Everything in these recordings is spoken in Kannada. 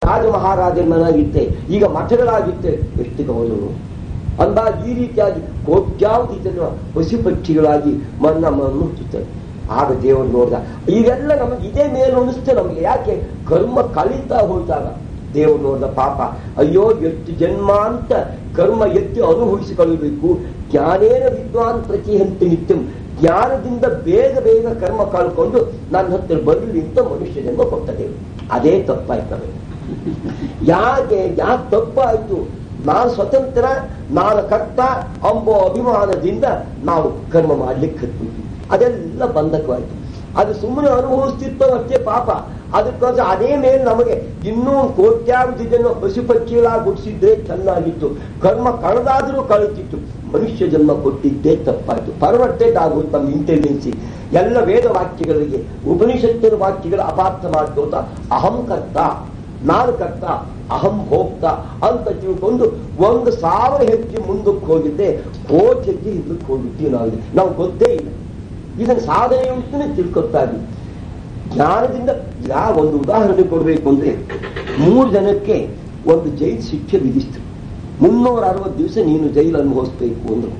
ರಾಜ ಮಹಾರಾಜನಾಗಿತ್ತೆ ಈಗ ಮಠಗಳಾಗಿತ್ತೆ ಎಷ್ಟು ಗೌರವ ಅಂದಾಗ ಈ ರೀತಿಯಾಗಿ ಕೋಟ್ಯಾವಧಿ ಜನ ಪಶು ಪಕ್ಷಿಗಳಾಗಿ ಮನ್ನ ಮುಟ್ಟುತ್ತಾರೆ ಆಗ ದೇವರು ನೋಡಿದ ಇದೆಲ್ಲ ನಮಗೆ ಇದೇ ಮೇಲೆ ಅನಿಸ್ತು ನಮಗೆ ಯಾಕೆ ಕರ್ಮ ಕಳೀತಾ ಹೋದಾಗ ದೇವರು ನೋಡಿದ ಪಾಪ ಅಯ್ಯೋ ಎಷ್ಟು ಜನ್ಮ ಅಂತ ಕರ್ಮ ಎತ್ತಿ ಅನುಭವಿಸಿಕೊಳ್ಳಬೇಕು ಜ್ಞಾನೇನ ವಿದ್ವಾನ್ ಪ್ರತಿಹಂತ ನಿತ್ಯಂ ಜ್ಞಾನದಿಂದ ಬೇಗ ಬೇಗ ಕರ್ಮ ಕಳ್ಕೊಂಡು ನನ್ನ ಹತ್ತಿರ ಬರಲಿ ಅಂತ ಮನುಷ್ಯ ಜನ್ಮ ಕೊಟ್ಟ ದೇವರು ಅದೇ ತಪ್ಪಾಯ್ತು ನಮಗೆ ಯಾಕೆ ಯಾಕೆ ತಪ್ಪಾಯ್ತು ನಾನು ಸ್ವತಂತ್ರ ನಾನು ಕರ್ತ ಅಂಬೋ ಅಭಿಮಾನದಿಂದ ನಾವು ಕರ್ಮ ಮಾಡ್ಲಿಕ್ಕೆ ಕತ್ಬಿಟ್ವಿ ಅದೆಲ್ಲ ಬಂಧಕವಾಯ್ತು ಅದು ಸುಮ್ಮನೆ ಅನುಭವಿಸ್ತಿತ್ತೋ ಅಷ್ಟೇ ಪಾಪ ಅದಕ್ಕೋಸ್ಕರ ಅದೇ ಮೇಲೆ ನಮಗೆ ಇನ್ನೂ ಕೋಟ್ಯಾವಧಿ ಜನ ಪಶು ಪಕ್ಷಿಗಳಾಗಿ ಹುಟ್ಟಿಸಿದ್ರೆ ಚೆನ್ನಾಗಿತ್ತು ಕರ್ಮ ಕಳೆದಾದರೂ ಕಳುತ್ತಿತ್ತು ಮನುಷ್ಯ ಜನ್ಮ ಕೊಟ್ಟಿದ್ದೇ ತಪ್ಪಾಯ್ತು ಪರ್ವರ್ಟೆಡ್ ಆಗುತ್ತೆ ನಮ್ಮ ಇಂಟೆಲಿಜೆನ್ಸಿ ಎಲ್ಲ ವೇದ ವಾಕ್ಯಗಳಿಗೆ ಉಪನಿಷತ್ತಿನ ವಾಕ್ಯಗಳ ಅಪಾರ್ಥ ಮಾಡ್ಕೋತ ಅಹಂ ಕರ್ತ ನಾನು ಕರ್ತ ಅಹಂ ಭೋಕ್ತ ಅಂತ ತಿಳ್ಕೊಂಡು ಒಂದು ಸಾವಿರ ಹೆಜ್ಜೆ ಮುಂದಕ್ಕೆ ಹೋಗಿದ್ದೆ ಕೋಟಿ ಹೆಜ್ಜೆ ಹಿಂದಕ್ಕೆ ಹೋಗಿದ್ದೀವಿ ನಾವು ನಾವು ಗೊತ್ತೇ ಇಲ್ಲ ಇದನ್ನು ಸಾಧನೆ ಅಂತಲೇ ತಿಳ್ಕೊತಾ ಇದ್ವಿ ಜ್ಞಾನದಿಂದ ಯಾವ ಒಂದು ಉದಾಹರಣೆ ಕೊಡಬೇಕು ಅಂದ್ರೆ ಮೂರು ಜನಕ್ಕೆ ಒಂದು ಜೈಲ್ ಶಿಕ್ಷೆ ವಿಧಿಸ್ತು ಮುನ್ನೂರ ಅರವತ್ತು ದಿವಸ ನೀನು ಜೈಲು ಅನುಭವಿಸ್ಬೇಕು ಅಂದ್ರು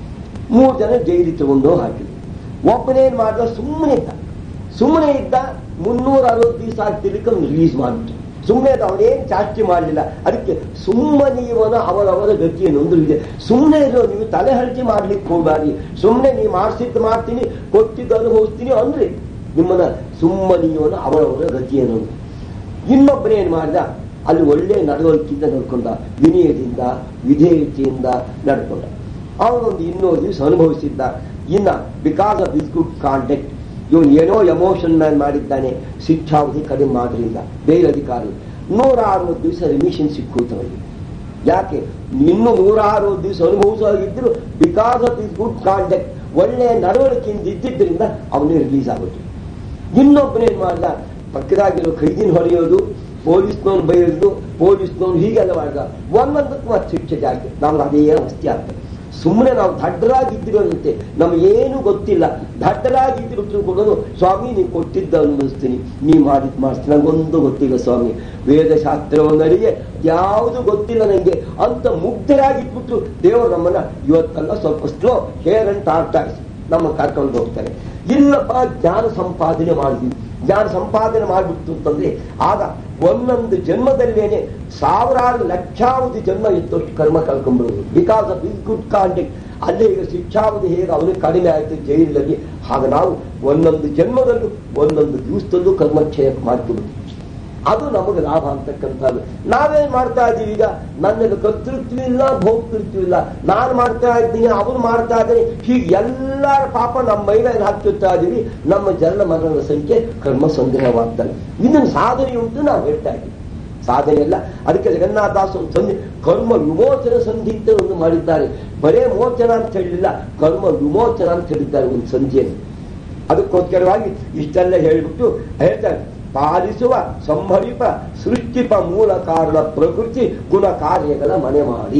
ಮೂರು ಜನ ಜೈಲಿಗೆ ತಗೊಂಡು ಹಾಕಿದ್ರು ಒಬ್ಬನೇನ್ ಮಾಡ್ದ ಸುಮ್ಮನೆ ಇದ್ದ ಸುಮ್ಮನೆ ಇದ್ದ ಮುನ್ನೂರ ಅರವತ್ತು ದಿವಸ ಆಗ್ತಿರ್ಲಿಕ್ಕೆ ಅವ್ನು ರಿಲೀಸ್ ಮಾಡಿಬಿಟ್ಟು ಸುಮ್ಮನೆ ಅವನೇನ್ ಚಾಚಿ ಮಾಡಲಿಲ್ಲ ಅದಕ್ಕೆ ಸುಮ್ಮನೀವನ ಅವರವರ ಗತಿಯನ್ನು ಒಂದು ಇದೆ ಸುಮ್ಮನೆ ಇರೋ ನೀವು ತಲೆ ಹರಟಿ ಮಾಡ್ಲಿಕ್ಕೆ ಹೋಗಬಾರಿ ಸುಮ್ಮನೆ ನೀವು ಮಾಡಿಸಿದ್ದು ಮಾಡ್ತೀನಿ ಕೊಟ್ಟಿದ್ದು ಅನುಭವಿಸ್ತೀನಿ ಅಂದ್ರೆ ನಿಮ್ಮನ್ನ ಸುಮ್ಮನೀವನ ಅವರವರ ಗತಿಯನ್ನು ಇನ್ನೊಬ್ಬನೇನ್ ಮಾಡ್ದ ಅಲ್ಲಿ ಒಳ್ಳೆ ನಡವಳಿಕೆಯಿಂದ ನಡ್ಕೊಂಡ ವಿನಯದಿಂದ ವಿಧೇಯತೆಯಿಂದ ನಡ್ಕೊಂಡ ಅವನೊಂದು ಇನ್ನೂರು ದಿವಸ ಅನುಭವಿಸಿದ್ದ ಇನ್ನ because of this good contact ಇವನು ಏನೋ ಎಮೋಷನ್ ಮ್ಯಾನ್ ಮಾಡಿದ್ದಾನೆ ಶಿಕ್ಷಾವಧಿ ಕಡಿಮೆ ಮಾಡಲಿಲ್ಲ ಬೇರೆ ಅಧಿಕಾರಿ ನೂರ ಅರವತ್ತು ದಿವಸ ರಿಮಿಷನ್ ಸಿಕ್ಕೂತವನಿಗೆ ಯಾಕೆ ಇನ್ನು ನೂರ ಅರವತ್ತು ದಿವಸ ಅನುಭವಿಸೋಗಿದ್ರು because of this good contact ಒಳ್ಳೆಯ ನಡವಳಿಕೆಯಿಂದ ಇದ್ದಿದ್ದರಿಂದ ಅವನೇ ರಿಲೀಸ್ ಆಗುತ್ತೆ ಇನ್ನೊಬ್ಬನೇನ್ ಮಾಡ್ದ ಪಕ್ಕದಾಗಿರೋ ಖೈದಿನ ಹೊಡೆಯೋದು ಪೊಲೀಸ್ನವ್ನು ಬೈಯೋದು ಪೊಲೀಸ್ನವ್ನು ಹೀಗೆಲ್ಲ ಮಾಡ್ದ ಒಂದೊಂದಕ್ಕೂ ಮತ್ತೆ ಶಿಕ್ಷೆ ಜಾಸ್ತಿ ನಮ್ಗೆ ಅದೇ ಅವಸ್ಥೆ ಆಗ್ತದೆ ಸುಮ್ಮನೆ ನಾವು ದಡ್ಡರಾಗಿದ್ದಿರೋದಂತೆ ನಮಗೇನು ಗೊತ್ತಿಲ್ಲ ದಡ್ಡರಾಗಿದ್ದಿರೋ ತಿಳ್ಕೊಳ್ಳೋದು ಸ್ವಾಮಿ ನೀವು ಕೊಟ್ಟಿದ್ದ ಅನುಭವಿಸ್ತೀನಿ ನೀ ಮಾಡಿದ್ ಮಾಡಿಸ್ತೀನಿ ನಂಗೊಂದು ಗೊತ್ತಿಲ್ಲ ಸ್ವಾಮಿ ವೇದಶಾಸ್ತ್ರವನ್ನರಿಗೆ ಯಾವುದು ಗೊತ್ತಿಲ್ಲ ನನಗೆ ಅಂತ ಮುಗ್ಧರಾಗಿಟ್ಬಿಟ್ಟು ದೇವರು ನಮ್ಮನ್ನ ಇವತ್ತೆಲ್ಲ ಸ್ವಲ್ಪ ಸ್ಲೋ ಹೇರ್ ಅಂಡ್ ಟಾರ್ಟಾಯಿಸಿ ನಮ್ಮ ಕರ್ಕೊಂಡು ಹೋಗ್ತಾರೆ ಇಲ್ಲಪ್ಪ ಜ್ಞಾನ ಸಂಪಾದನೆ ಮಾಡಿದ್ವಿ ಜ್ಞಾನ ಸಂಪಾದನೆ ಮಾಡಿಬಿಟ್ಟು ಅಂತಂದ್ರೆ ಆಗ ಒಂದೊಂದು ಜನ್ಮದಲ್ಲೇನೆ ಸಾವಿರಾರು ಲಕ್ಷಾವಧಿ ಜನ್ಮ ಇದ್ದಷ್ಟು ಕರ್ಮ ಕಳ್ಕೊಂಡ್ಬಿಡೋದು because of is good contact ಅಲ್ಲೇ ಈಗ ಶಿಕ್ಷಾವಧಿ ಹೇಗೆ ಅವನಿಗೆ ಕಡಿಮೆ ಆಯ್ತು ಜೈಲಿನಲ್ಲಿ ಹಾಗೆ ನಾವು ಒಂದೊಂದು ಜನ್ಮದಲ್ಲೂ ಒಂದೊಂದು ದಿವಸದಲ್ಲೂ ಕರ್ಮಕ್ಷಯ ಮಾಡ್ಕೊಬಿಡ್ತೀವಿ ಅದು ನಮಗೆ ಲಾಭ ಅಂತಕ್ಕಂಥದ್ದು ನಾವೇನ್ ಮಾಡ್ತಾ ಇದ್ದೀವಿ ಈಗ ನನ್ನಲ್ಲಿ ಕರ್ತೃತ್ವ ಇಲ್ಲ ಭೋಕ್ತೃತ್ವ ಇಲ್ಲ ನಾನು ಮಾಡ್ತಾ ಇದ್ದೀನಿ ಅವನು ಮಾಡ್ತಾ ಇದ್ದೀನಿ ಹೀಗೆ ಎಲ್ಲರ ಪಾಪ ನಮ್ಮ ಮೈ ಮೇಲೆ ಹಾಕ್ತಿರ್ತಾ ಇದೀವಿ ನಮ್ಮ ಜನನ ಮರಣದ ಸಂಖ್ಯೆ ಕರ್ಮ ಸಂಗ್ರಹವಾಗ್ತಾರೆ ಇದನ್ನು ಸಾಧನೆ ಉಂಟು ನಾವು ಹೇಳ್ತಾ ಇದ್ದೀವಿ ಸಾಧನೆ ಇಲ್ಲ ಅದಕ್ಕೆ ಜಗನ್ನಾಥದಾಸ ಒಂದು ಸಂಧಿ ಕರ್ಮ ವಿಮೋಚನ ಸಂಧಿ ಅಂತ ಒಂದು ಮಾಡಿದ್ದಾರೆ ಬರೇ ಮೋಚನ ಅಂತ ಹೇಳಿಲ್ಲ ಕರ್ಮ ವಿಮೋಚನ ಅಂತ ಹೇಳಿದ್ದಾರೆ ಒಂದು ಸಂಧಿಯನ್ನು ಅದಕ್ಕೋಸ್ಕರವಾಗಿ ಇಷ್ಟೆಲ್ಲ ಹೇಳಿಬಿಟ್ಟು ಹೇಳ್ತಾರೆ ಪಾಲಿಸುವ ಸಂಭವಿಪ ಸೃಷ್ಟಿಪ ಮೂಲ ಕಾರಣ ಪ್ರಕೃತಿ ಗುಣ ಕಾರ್ಯಗಳ ಮನೆ ಮಾಡಿ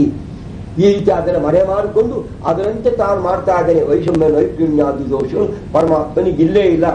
ಈ ರೀತಿ ಅದನ್ನು ಮನೆ ಮಾಡಿಕೊಂಡು ಅದರಂತೆ ತಾನು ಮಾಡ್ತಾ ಇದ್ದೇನೆ ವೈಷಮ್ಯ ನೈಪುಣ್ಯಾದಿ ದೋಷಗಳು ಪರಮಾತ್ಮನಿಗೆ ಇಲ್ಲೇ ಇಲ್ಲ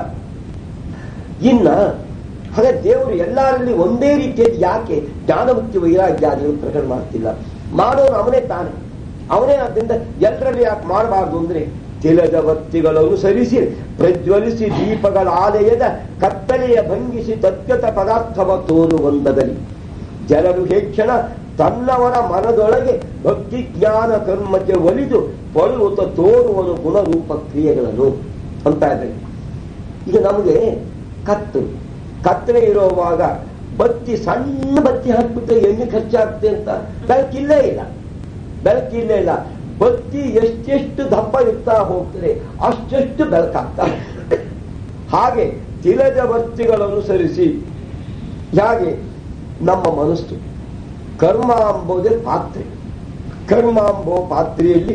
ಇನ್ನ ಹಾಗೆ ದೇವರು ಎಲ್ಲರಲ್ಲಿ ಒಂದೇ ರೀತಿಯಲ್ಲಿ ಯಾಕೆ ಜ್ಞಾನಮುಕ್ತಿ ವೈರಾಗ್ಯಾದಿಗಳು ಪ್ರಕಟ ಮಾಡ್ತಿಲ್ಲ ಮಾಡೋನು ಅವನೇ ತಾನೆ ಅವನೇ ಅದರಿಂದ ಎಲ್ಲರಲ್ಲಿ ಯಾಕೆ ಮಾಡಬಾರ್ದು ಅಂದ್ರೆ ತಿಲದ ವರ್ತಿಗಳನ್ನು ಸರಿಸಿ ಪ್ರಜ್ವಲಿಸಿ ದೀಪಗಳ ಆಲಯದ ಕತ್ತಲೆಯ ಭಂಗಿಸಿ ತದ್ಗತ ಪದಾರ್ಥವ ತೋರುವಂದದಲ್ಲಿ ಜನರು ಹೆಚ್ಚಣ ತನ್ನವರ ಮನದೊಳಗೆ ಭಕ್ತಿ ಜ್ಞಾನ ಕರ್ಮಕ್ಕೆ ಒಲಿದು ಪಳುವುತ ತೋರುವನು ಗುಣರೂಪ ಕ್ರಿಯೆಗಳನ್ನು ಅಂತ ಇದ್ದಾರೆ ಈಗ ನಮಗೆ ಕತ್ತು ಕತ್ತಲೆ ಇರುವಾಗ ಬತ್ತಿ ಸಣ್ಣ ಬತ್ತಿ ಹಾಕ್ಬಿಟ್ರೆ ಎಣ್ಣೆ ಖರ್ಚಾಗ್ತದೆ ಅಂತ ಬೆಳಕಿಲ್ಲೇ ಇಲ್ಲ ಬೆಳಕಿಲ್ಲೇ ಇಲ್ಲ ಬತ್ತಿ ಎಷ್ಟೆಷ್ಟು ದಪ್ಪ ಇರ್ತಾ ಹೋಗ್ತದೆ ಅಷ್ಟೆಷ್ಟು ಬೆಳಕಾಗ್ತಾ ಹಾಗೆ ತಿಲದ ಬತ್ತಿಗಳನ್ನು ಸರಿಸಿ ಹಾಗೆ ನಮ್ಮ ಮನಸ್ಸು ಕರ್ಮ ಎಂಬುದೇ ಪಾತ್ರೆ ಕರ್ಮ ಎಂಬೋ ಪಾತ್ರೆಯಲ್ಲಿ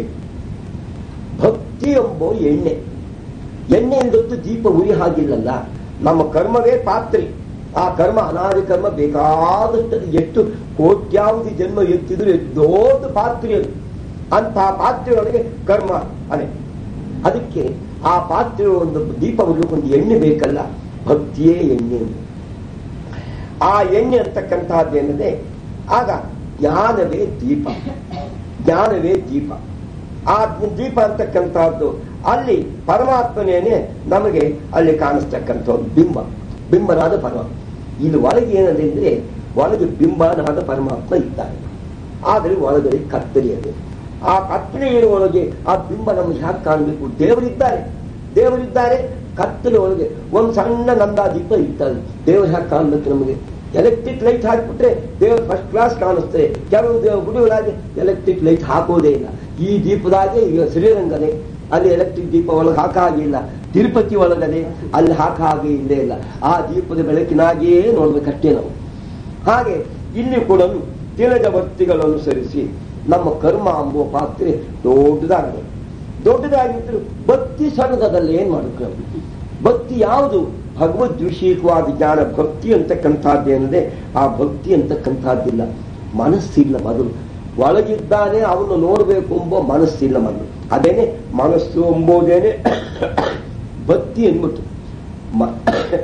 ಭಕ್ತಿ ಎಂಬೋ ಎಣ್ಣೆ ಎಣ್ಣೆ ಇಲ್ಲದೊತ್ತು ದೀಪ ಉರಿ ಹಾಗಿಲ್ಲಲ್ಲ ನಮ್ಮ ಕರ್ಮವೇ ಪಾತ್ರೆ ಆ ಕರ್ಮ ಅನಾದಿ ಕರ್ಮ ಬೇಕಾದಷ್ಟು ಅದು ಎಷ್ಟು ಕೋಟ್ಯಾವಧಿ ಜನ್ಮ ಎತ್ತಿದ್ರು ಎಷ್ಟು ದೊಡ್ಡ ಪಾತ್ರೆ ಅದು ಅಂತ ಪಾತ್ರೆಯೊಳಗೆ ಕರ್ಮ ಅದೇ ಅದಕ್ಕೆ ಆ ಪಾತ್ರೆ ಒಂದು ದೀಪ ಒಂದು ಎಣ್ಣೆ ಬೇಕಲ್ಲ ಭಕ್ತಿಯೇ ಎಣ್ಣೆ ಆ ಎಣ್ಣೆ ಅಂತಕ್ಕಂತಹದ್ದೇನಿದೆ ಆಗ ಜ್ಞಾನವೇ ದೀಪ ಜ್ಞಾನವೇ ದೀಪ ಆ ದೀಪ ಅಂತಕ್ಕಂತಹದ್ದು ಅಲ್ಲಿ ಪರಮಾತ್ಮನೇನೆ ನಮಗೆ ಅಲ್ಲಿ ಕಾಣಿಸ್ತಕ್ಕಂಥ ಒಂದು ಬಿಂಬ ಬಿಂಬನಾದ ಪರಮಾತ್ಮ ಇಲ್ಲಿ ಒಳಗೆ ಏನದೆ ಅಂದ್ರೆ ಒಳಗೆ ಬಿಂಬನಾದ ಪರಮಾತ್ಮ ಇದ್ದಾನೆ ಆದರೆ ಒಳಗಡೆ ಕತ್ತರಿ ಅದು ಆ ಕತ್ತಲೆ ಇರುವೊಳಗೆ ಆ ಬಿಂಬ ನಮಗೆ ಹ್ಯಾಕ್ ಕಾಣಬೇಕು ದೇವರಿದ್ದಾರೆ ದೇವರಿದ್ದಾರೆ ಕತ್ತಲೆ ಒಳಗೆ ಒಂದು ಸಣ್ಣ ನಂದಾದೀಪ ಇರ್ತಾರೆ ದೇವರು ಹ್ಯಾಕ್ ಕಾಣ್ಬೇಕು ನಮಗೆ ಎಲೆಕ್ಟ್ರಿಕ್ ಲೈಟ್ ಹಾಕ್ಬಿಟ್ರೆ ದೇವರು ಫಸ್ಟ್ ಕ್ಲಾಸ್ ಕಾಣಿಸ್ತದೆ ಕೆಲವು ದೇವ ಗುಡಿಗಳಾಗಿ ಎಲೆಕ್ಟ್ರಿಕ್ ಲೈಟ್ ಹಾಕೋದೇ ಇಲ್ಲ ಈ ದೀಪದಾಗೆ ಈಗ ಶ್ರೀರಂಗನೆ ಅಲ್ಲಿ ಎಲೆಕ್ಟ್ರಿಕ್ ದೀಪ ಒಳಗೆ ಹಾಕ ಹಾಗಿಲ್ಲ ತಿರುಪತಿ ಒಳಗಡೆ ಅಲ್ಲಿ ಹಾಕ ಹಾಗೆ ಇಲ್ಲೇ ಇಲ್ಲ ಆ ದೀಪದ ಬೆಳಕಿನಾಗಿಯೇ ನೋಡ್ಬೇಕಷ್ಟೇ ನಾವು ಹಾಗೆ ಇಲ್ಲಿ ಕೂಡ ತಿಲದ ಭಕ್ತಿಗಳನ್ನು ಅನುಸರಿಸಿ ನಮ್ಮ ಕರ್ಮ ಎಂಬುವ ಪಾತ್ರೆ ದೊಡ್ಡದಾಗಬೇಕು ದೊಡ್ಡದಾಗಿದ್ರು ಭಕ್ತಿ ಸಣ್ಣದಲ್ಲಿ ಏನ್ ಮಾಡಬೇಕು ಭಕ್ತಿ ಯಾವುದು ಭಗವದ್ ವಿಷಯಕವಾದ ಜ್ಞಾನ ಭಕ್ತಿ ಅಂತಕ್ಕಂಥದ್ದೇನಿದೆ ಆ ಭಕ್ತಿ ಅಂತಕ್ಕಂಥದ್ದಿಲ್ಲ ಮನಸ್ಸಿಲ್ಲ ಮೊದಲು ಒಳಗಿದ್ದಾನೆ ಅವನು ನೋಡಬೇಕು ಎಂಬ ಮನಸ್ಸಿಲ್ಲ ಮೊದಲು ಅದೇನೆ ಮನಸ್ಸು ಎಂಬುದೇನೆ ಭಕ್ತಿ ಎಂದ್ಬಿಟ್ಟು ಮ-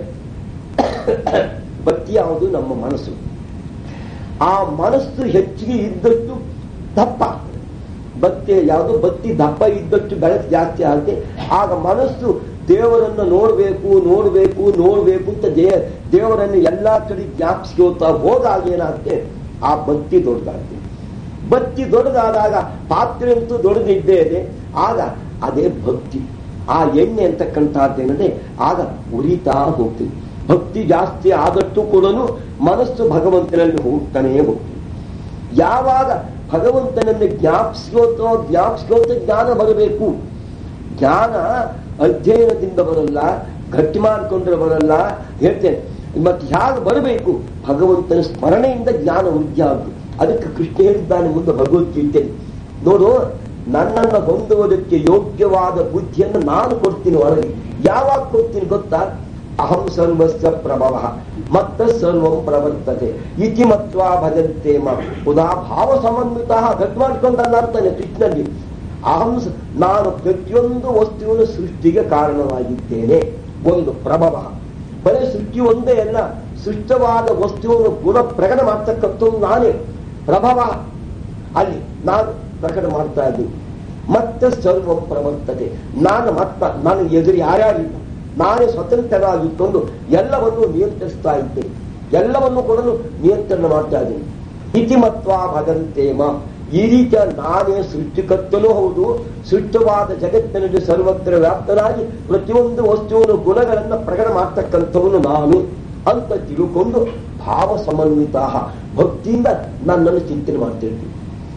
ಭಕ್ತಿ ಯಾವುದು ನಮ್ಮ ಮನಸ್ಸು ಆ ಮನಸ್ಸು ಹೆಚ್ಚಿಗೆ ಇದ್ದಷ್ಟು ದಪ್ಪ ಆಗ್ತದೆ. ಭಕ್ತಿ ಯಾವುದು ಭಕ್ತಿ ದಪ್ಪ ಇದ್ದಷ್ಟು ಬೆಳಕು ಜಾಸ್ತಿ ಆಗುತ್ತೆ ಆಗ ಮನಸ್ಸು ದೇವರನ್ನು ನೋಡಬೇಕು ನೋಡಬೇಕು ನೋಡಬೇಕು ಅಂತ ದೇ ದೇವರನ್ನು ಎಲ್ಲಾ ಕಡೆ ಜ್ಞಾಪಿಸ್ಕೋತಾ ಹೋದಾಗ ಏನಾಗುತ್ತೆ ಆ ಭಕ್ತಿ ದೊಡ್ಡದಾಗ್ತದೆ ಭಕ್ತಿ ದೊಡ್ಡದಾದಾಗ ಪಾತ್ರೆ ಅಂತೂ ದೊಡ್ಡದಿದ್ದೇ ಇದೆ ಆಗ ಅದೇ ಭಕ್ತಿ ಆ ಎಣ್ಣೆ ಅಂತಕ್ಕಂಥದ್ದೇನದೆ ಆಗ ಉರಿತಾ ಹೋಗ್ತೀವಿ ಭಕ್ತಿ ಜಾಸ್ತಿ ಆದಷ್ಟು ಕೂಡ ಮನಸ್ಸು ಭಗವಂತನಲ್ಲಿ ಹೋಗ್ತಾನೇ ಹೋಗ್ತೀವಿ ಯಾವಾಗ ಭಗವಂತನನ್ನು ಜ್ಞಾಪಿಸ್ಕೋತೋ ಜ್ಞಾಪಿಸ್ಕೋತ ಜ್ಞಾನ ಬರಬೇಕು ಜ್ಞಾನ ಅಧ್ಯಯನದಿಂದ ಬರಲ್ಲ ಗಟ್ಟಿ ಮಾಡಿಕೊಂಡ್ರೆ ಬರಲ್ಲ ಹೇಳ್ತೇನೆ ಮತ್ತೆ ಹೇಗೆ ಬರಬೇಕು ಭಗವಂತನ ಸ್ಮರಣೆಯಿಂದ ಜ್ಞಾನ ವೃದ್ಧಿ ಆಗುತ್ತೆ ಅದಕ್ಕೆ ಕೃಷ್ಣ ಹೇಳಿದ್ದಾನೆ ಮುಂದೆ ಭಗವದ್ಗೀತೆ ನೋಡು ನನ್ನನ್ನು ಹೊಂದುವುದಕ್ಕೆ ಯೋಗ್ಯವಾದ ಬುದ್ಧಿಯನ್ನು ನಾನು ಕೊಡ್ತೀನಿ ಒಳಗೆ ಯಾವಾಗ ಕೊಡ್ತೀನಿ ಗೊತ್ತಾ ಅಹಂ ಸರ್ವಸ್ವ ಪ್ರಭವ ಮತ್ತ ಸರ್ವಂ ಪ್ರವರ್ತತೆ ಇತಿ ಮತ್ವಾ ಭಜಂತೆ ಮ ಪುನಃ ಭಾವ ಸಮನ್ವಿತ ಗಟ್ ಮಾಡ್ಕೊಂಡಲ್ಲ ಅಂತಾನೆ ಕೃಷ್ಣನಲ್ಲಿ ಅಹಂ ಸ- ನಾನು ಪ್ರತಿಯೊಂದು ವಸ್ತುವಿನ ಸೃಷ್ಟಿಗೆ ಕಾರಣವಾಗಿದ್ದೇನೆ ಒಂದು ಪ್ರಭವ ಬರೀ ಸೃಷ್ಟಿ ಒಂದೇ ಅಲ್ಲ ಸೃಷ್ಟವಾದ ವಸ್ತುವನ್ನು ಗುಣ ಪ್ರಕಟ ಮಾಡ್ತಕ್ಕಂಥದ್ದು ನಾನೇ ಪ್ರಭವ ಅಲ್ಲಿ ನಾನು ಪ್ರಕಟ ಮಾಡ್ತಾ ಇದ್ದೀನಿ ಮತ್ತೆ ಸರ್ವಂ ಪ್ರವರ್ತತೆ ನಾನು ಮತ್ತ ನಾನು ಎದುರು ಯಾರ್ಯಾರಿಲ್ಲ ನಾನೇ ಸ್ವತಂತ್ರರಾಗಿದ್ದುಕೊಂಡು ಎಲ್ಲವನ್ನು ನಿಯಂತ್ರಿಸ್ತಾ ಇದ್ದೇನೆ ಎಲ್ಲವನ್ನು ಕೂಡ ನಿಯಂತ್ರಣ ಮಾಡ್ತಾ ಇದ್ದೀನಿ ಇತಿಮತ್ವ ಭಗಂತೇಮ ಈ ರೀತಿಯ ನಾನೇ ಸೃಷ್ಟಿಕರ್ತನೂ ಹೌದು ಸೃಷ್ಟವಾದ ಜಗತ್ತಿನಲ್ಲಿ ಸರ್ವತ್ರ ವ್ಯಾಪ್ತನಾಗಿ ಪ್ರತಿಯೊಂದು ವಸ್ತುವಿನ ಗುಣಗಳನ್ನು ಪ್ರಕಟ ಮಾಡ್ತಕ್ಕಂಥವನು ನಾನು ಅಂತ ತಿಳ್ಕೊಂಡು ಭಾವ ಸಮನ್ವಿತ ಭಕ್ತಿಯಿಂದ ನನ್ನನ್ನು ಚಿಂತನೆ ಮಾಡ್ತಿರ್ತೀನಿ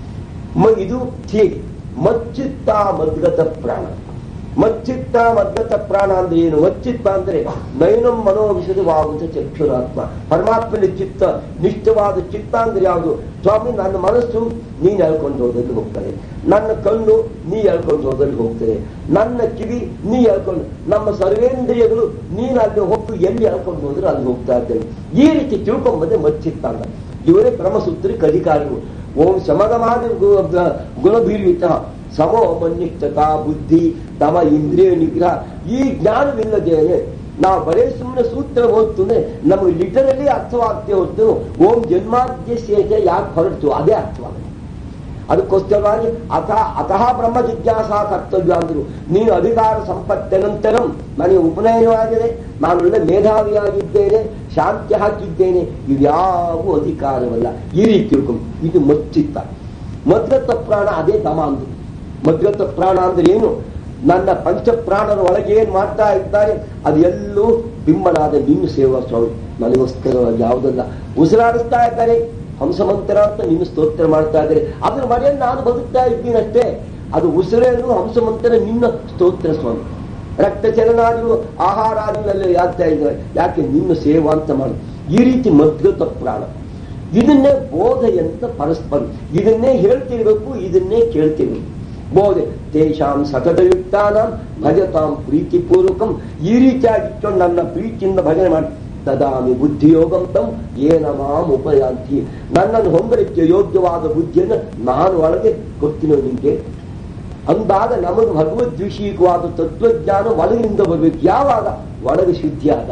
ಮ- ಇದು ಥಿಯರಿ ಮಚ್ಚಿತ್ತ ಮದ್ಗತ ಪ್ರಾಣ ಮಚ್ಚಿತ್ತ ಮದ್ಗತ ಪ್ರಾಣ ಅಂದ್ರೆ ಏನು ಮಚ್ಚಿತ್ತ ಅಂದ್ರೆ ನಯನಂ ಮನೋವಿಷದವಾಗುತ್ತ ಚಕ್ಷುರಾತ್ಮ ಪರಮಾತ್ಮನ ಚಿತ್ತ ನಿಷ್ಠವಾದ ಚಿತ್ತ ಅಂದ್ರೆ ಯಾವುದು ಸ್ವಾಮಿ ನನ್ನ ಮನಸ್ಸು ನೀನು ಹೇಳ್ಕೊಂಡು ಹೋದಲ್ಲಿ ಹೋಗ್ತದೆ ನನ್ನ ಕಣ್ಣು ನೀ ಹೇಳ್ಕೊಂಡು ಹೋದಲ್ಲಿ ಹೋಗ್ತದೆ ನನ್ನ ಕಿವಿ ನೀ ಹೇಳ್ಕೊಂಡು ನಮ್ಮ ಸರ್ವೇಂದ್ರಿಯಗಳು ನೀನು ಅಲ್ಲಿ ಹೋಗ್ತು ಎಲ್ಲಿ ಹೇಳ್ಕೊಂಡು ಹೋದ್ರೆ ಅಲ್ಲಿ ಹೋಗ್ತಾ ಇದ್ದೇನೆ ಈ ರೀತಿ ತಿಳ್ಕೊಂಬಂದೆ ಮಚ್ಚಿತ್ತ ಅಂತ ಇವರೇ ಬ್ರಹ್ಮಸೂತ್ರಕ್ಕೆ ಅಧಿಕಾರಿಗಳು ಓಂ ಶಮಗಮಾದಿ ಗುಣಭೀರ್ವಿತ ಸಮೋ ಮನ್ನಿಷ್ಠತಾ ಬುದ್ಧಿ ತಮ ಇಂದ್ರಿಯ ನಿಗ್ರಹ ಈ ಜ್ಞಾನವಿಲ್ಲದೇನೆ ನಾವು ಬರೇ ಸುಮ್ಮನೆ ಸೂತ್ರ ಓದ್ತಂದ್ರೆ ನಮಗೆ ಲಿಟರಲಿ ಅರ್ಥವಾಗ್ತೇ ಹೊತ್ತು ಓಂ ಜನ್ಮಾದ್ಯ ಶೇಷ ಯಾಕೆ ಹೊರಡ್ತು ಅದೇ ಅರ್ಥವಾಗುತ್ತೆ ಅದಕ್ಕೋಸ್ಕರವಾಗಿ ಅಥ ಅತಃ ಬ್ರಹ್ಮ ಜಿಜ್ಞಾಸಾ ಕರ್ತವ್ಯ ಅಂದ್ರು ನೀನು ಅಧಿಕಾರ ಸಂಪತ್ತ ನಂತರಂ ನನಗೆ ಉಪನಯನವಾಗಿದೆ ನಾನು ಒಳ್ಳೆ ಮೇಧಾವಿಯಾಗಿದ್ದೇನೆ ಶಾಂತಿ ಹಾಕಿದ್ದೇನೆ ಇವ್ಯಾವ ಅಧಿಕಾರವಲ್ಲ ಈ ರೀತಿ ತಿಳ್ಕೊಂಡು ಇದು ಮಚ್ಚಿತ್ತ ಮದ್ಗತ ಪ್ರಾಣ ಅದೇ ತಮ ಅಂದ್ರು ಮದ್ಗತ ಪ್ರಾಣ ಅಂದ್ರೆ ಏನು ನನ್ನ ಪಂಚ ಪ್ರಾಣರ ಒಳಗೆ ಏನ್ ಮಾಡ್ತಾ ಇದ್ದಾರೆ ಅದೆಲ್ಲೂ ಬಿಂಬನಾದ ನಿನ್ನ ಸೇವಾ ಸ್ವಾಮಿ ನನಗೋಸ್ಕರವಾಗಿ ಯಾವುದಲ್ಲ ಉಸಿರಾಡಿಸ್ತಾ ಇದ್ದಾರೆ ಹಂಸಮಂತ್ರ ಅಂತ ನಿನ್ನ ಸ್ತೋತ್ರ ಮಾಡ್ತಾ ಇದ್ದಾರೆ ಅದ್ರ ಮನೆಯಲ್ಲಿ ನಾನು ಬದುಕ್ತಾ ಇದ್ದೀನಷ್ಟೇ ಅದು ಉಸಿರೇನು ಹಂಸಮಂತ್ರ ನಿನ್ನ ಸ್ತೋತ್ರ ಸ್ವಾಮಿ ರಕ್ತ ಚಲನಾದಿಗಳು ಆಹಾರಾದಿಗಳಲ್ಲಿ ಆಗ್ತಾ ಇದ್ದಾರೆ ಯಾಕೆ ನಿನ್ನ ಸೇವಾ ಅಂತ ಮಾಡು ಈ ರೀತಿ ಮದ್ಗತ ಪ್ರಾಣ ಇದನ್ನೇ ಬೋಧೆ ಅಂತ ಪರಸ್ಪರ ಇದನ್ನೇ ಹೇಳ್ತಿರ್ಬೇಕು ಇದನ್ನೇ ಕೇಳ್ತಿರ್ಬೇಕು ಬೋಧೆ ತೇಷಾಂ ಸತತಯುಕ್ತಾನಾಂ ಭಜತಾಂ ಪ್ರೀತಿಪೂರ್ವಕಂ ಈ ರೀತಿಯಾಗಿ ಇಟ್ಕೊಂಡು ನನ್ನ ಪ್ರೀತಿಯಿಂದ ಭಜನೆ ಮಾಡಿ ದದಾಮಿ ಬುದ್ಧಿಯೋಗಂ ತಂ ಏನ ಮಾಂ ಉಪಯಾಂತಿ ನನ್ನನ್ನು ಹೊಂದಲಿಕ್ಕೆ ಯೋಗ್ಯವಾದ ಬುದ್ಧಿಯನ್ನು ನಾನು ಒಳಗೆ ಕೊಡ್ತೀನೋ ನಿಮಗೆ ಅಂದಾಗ ನಮಗೆ ಭಗವದ್ವಿಷೀಕವಾದ ತತ್ವಜ್ಞಾನ ಒಳಗಿನಿಂದ ಬರಬೇಕು ಯಾವಾಗ ಒಳಗೆ ಶುದ್ಧಿ ಆದಾಗ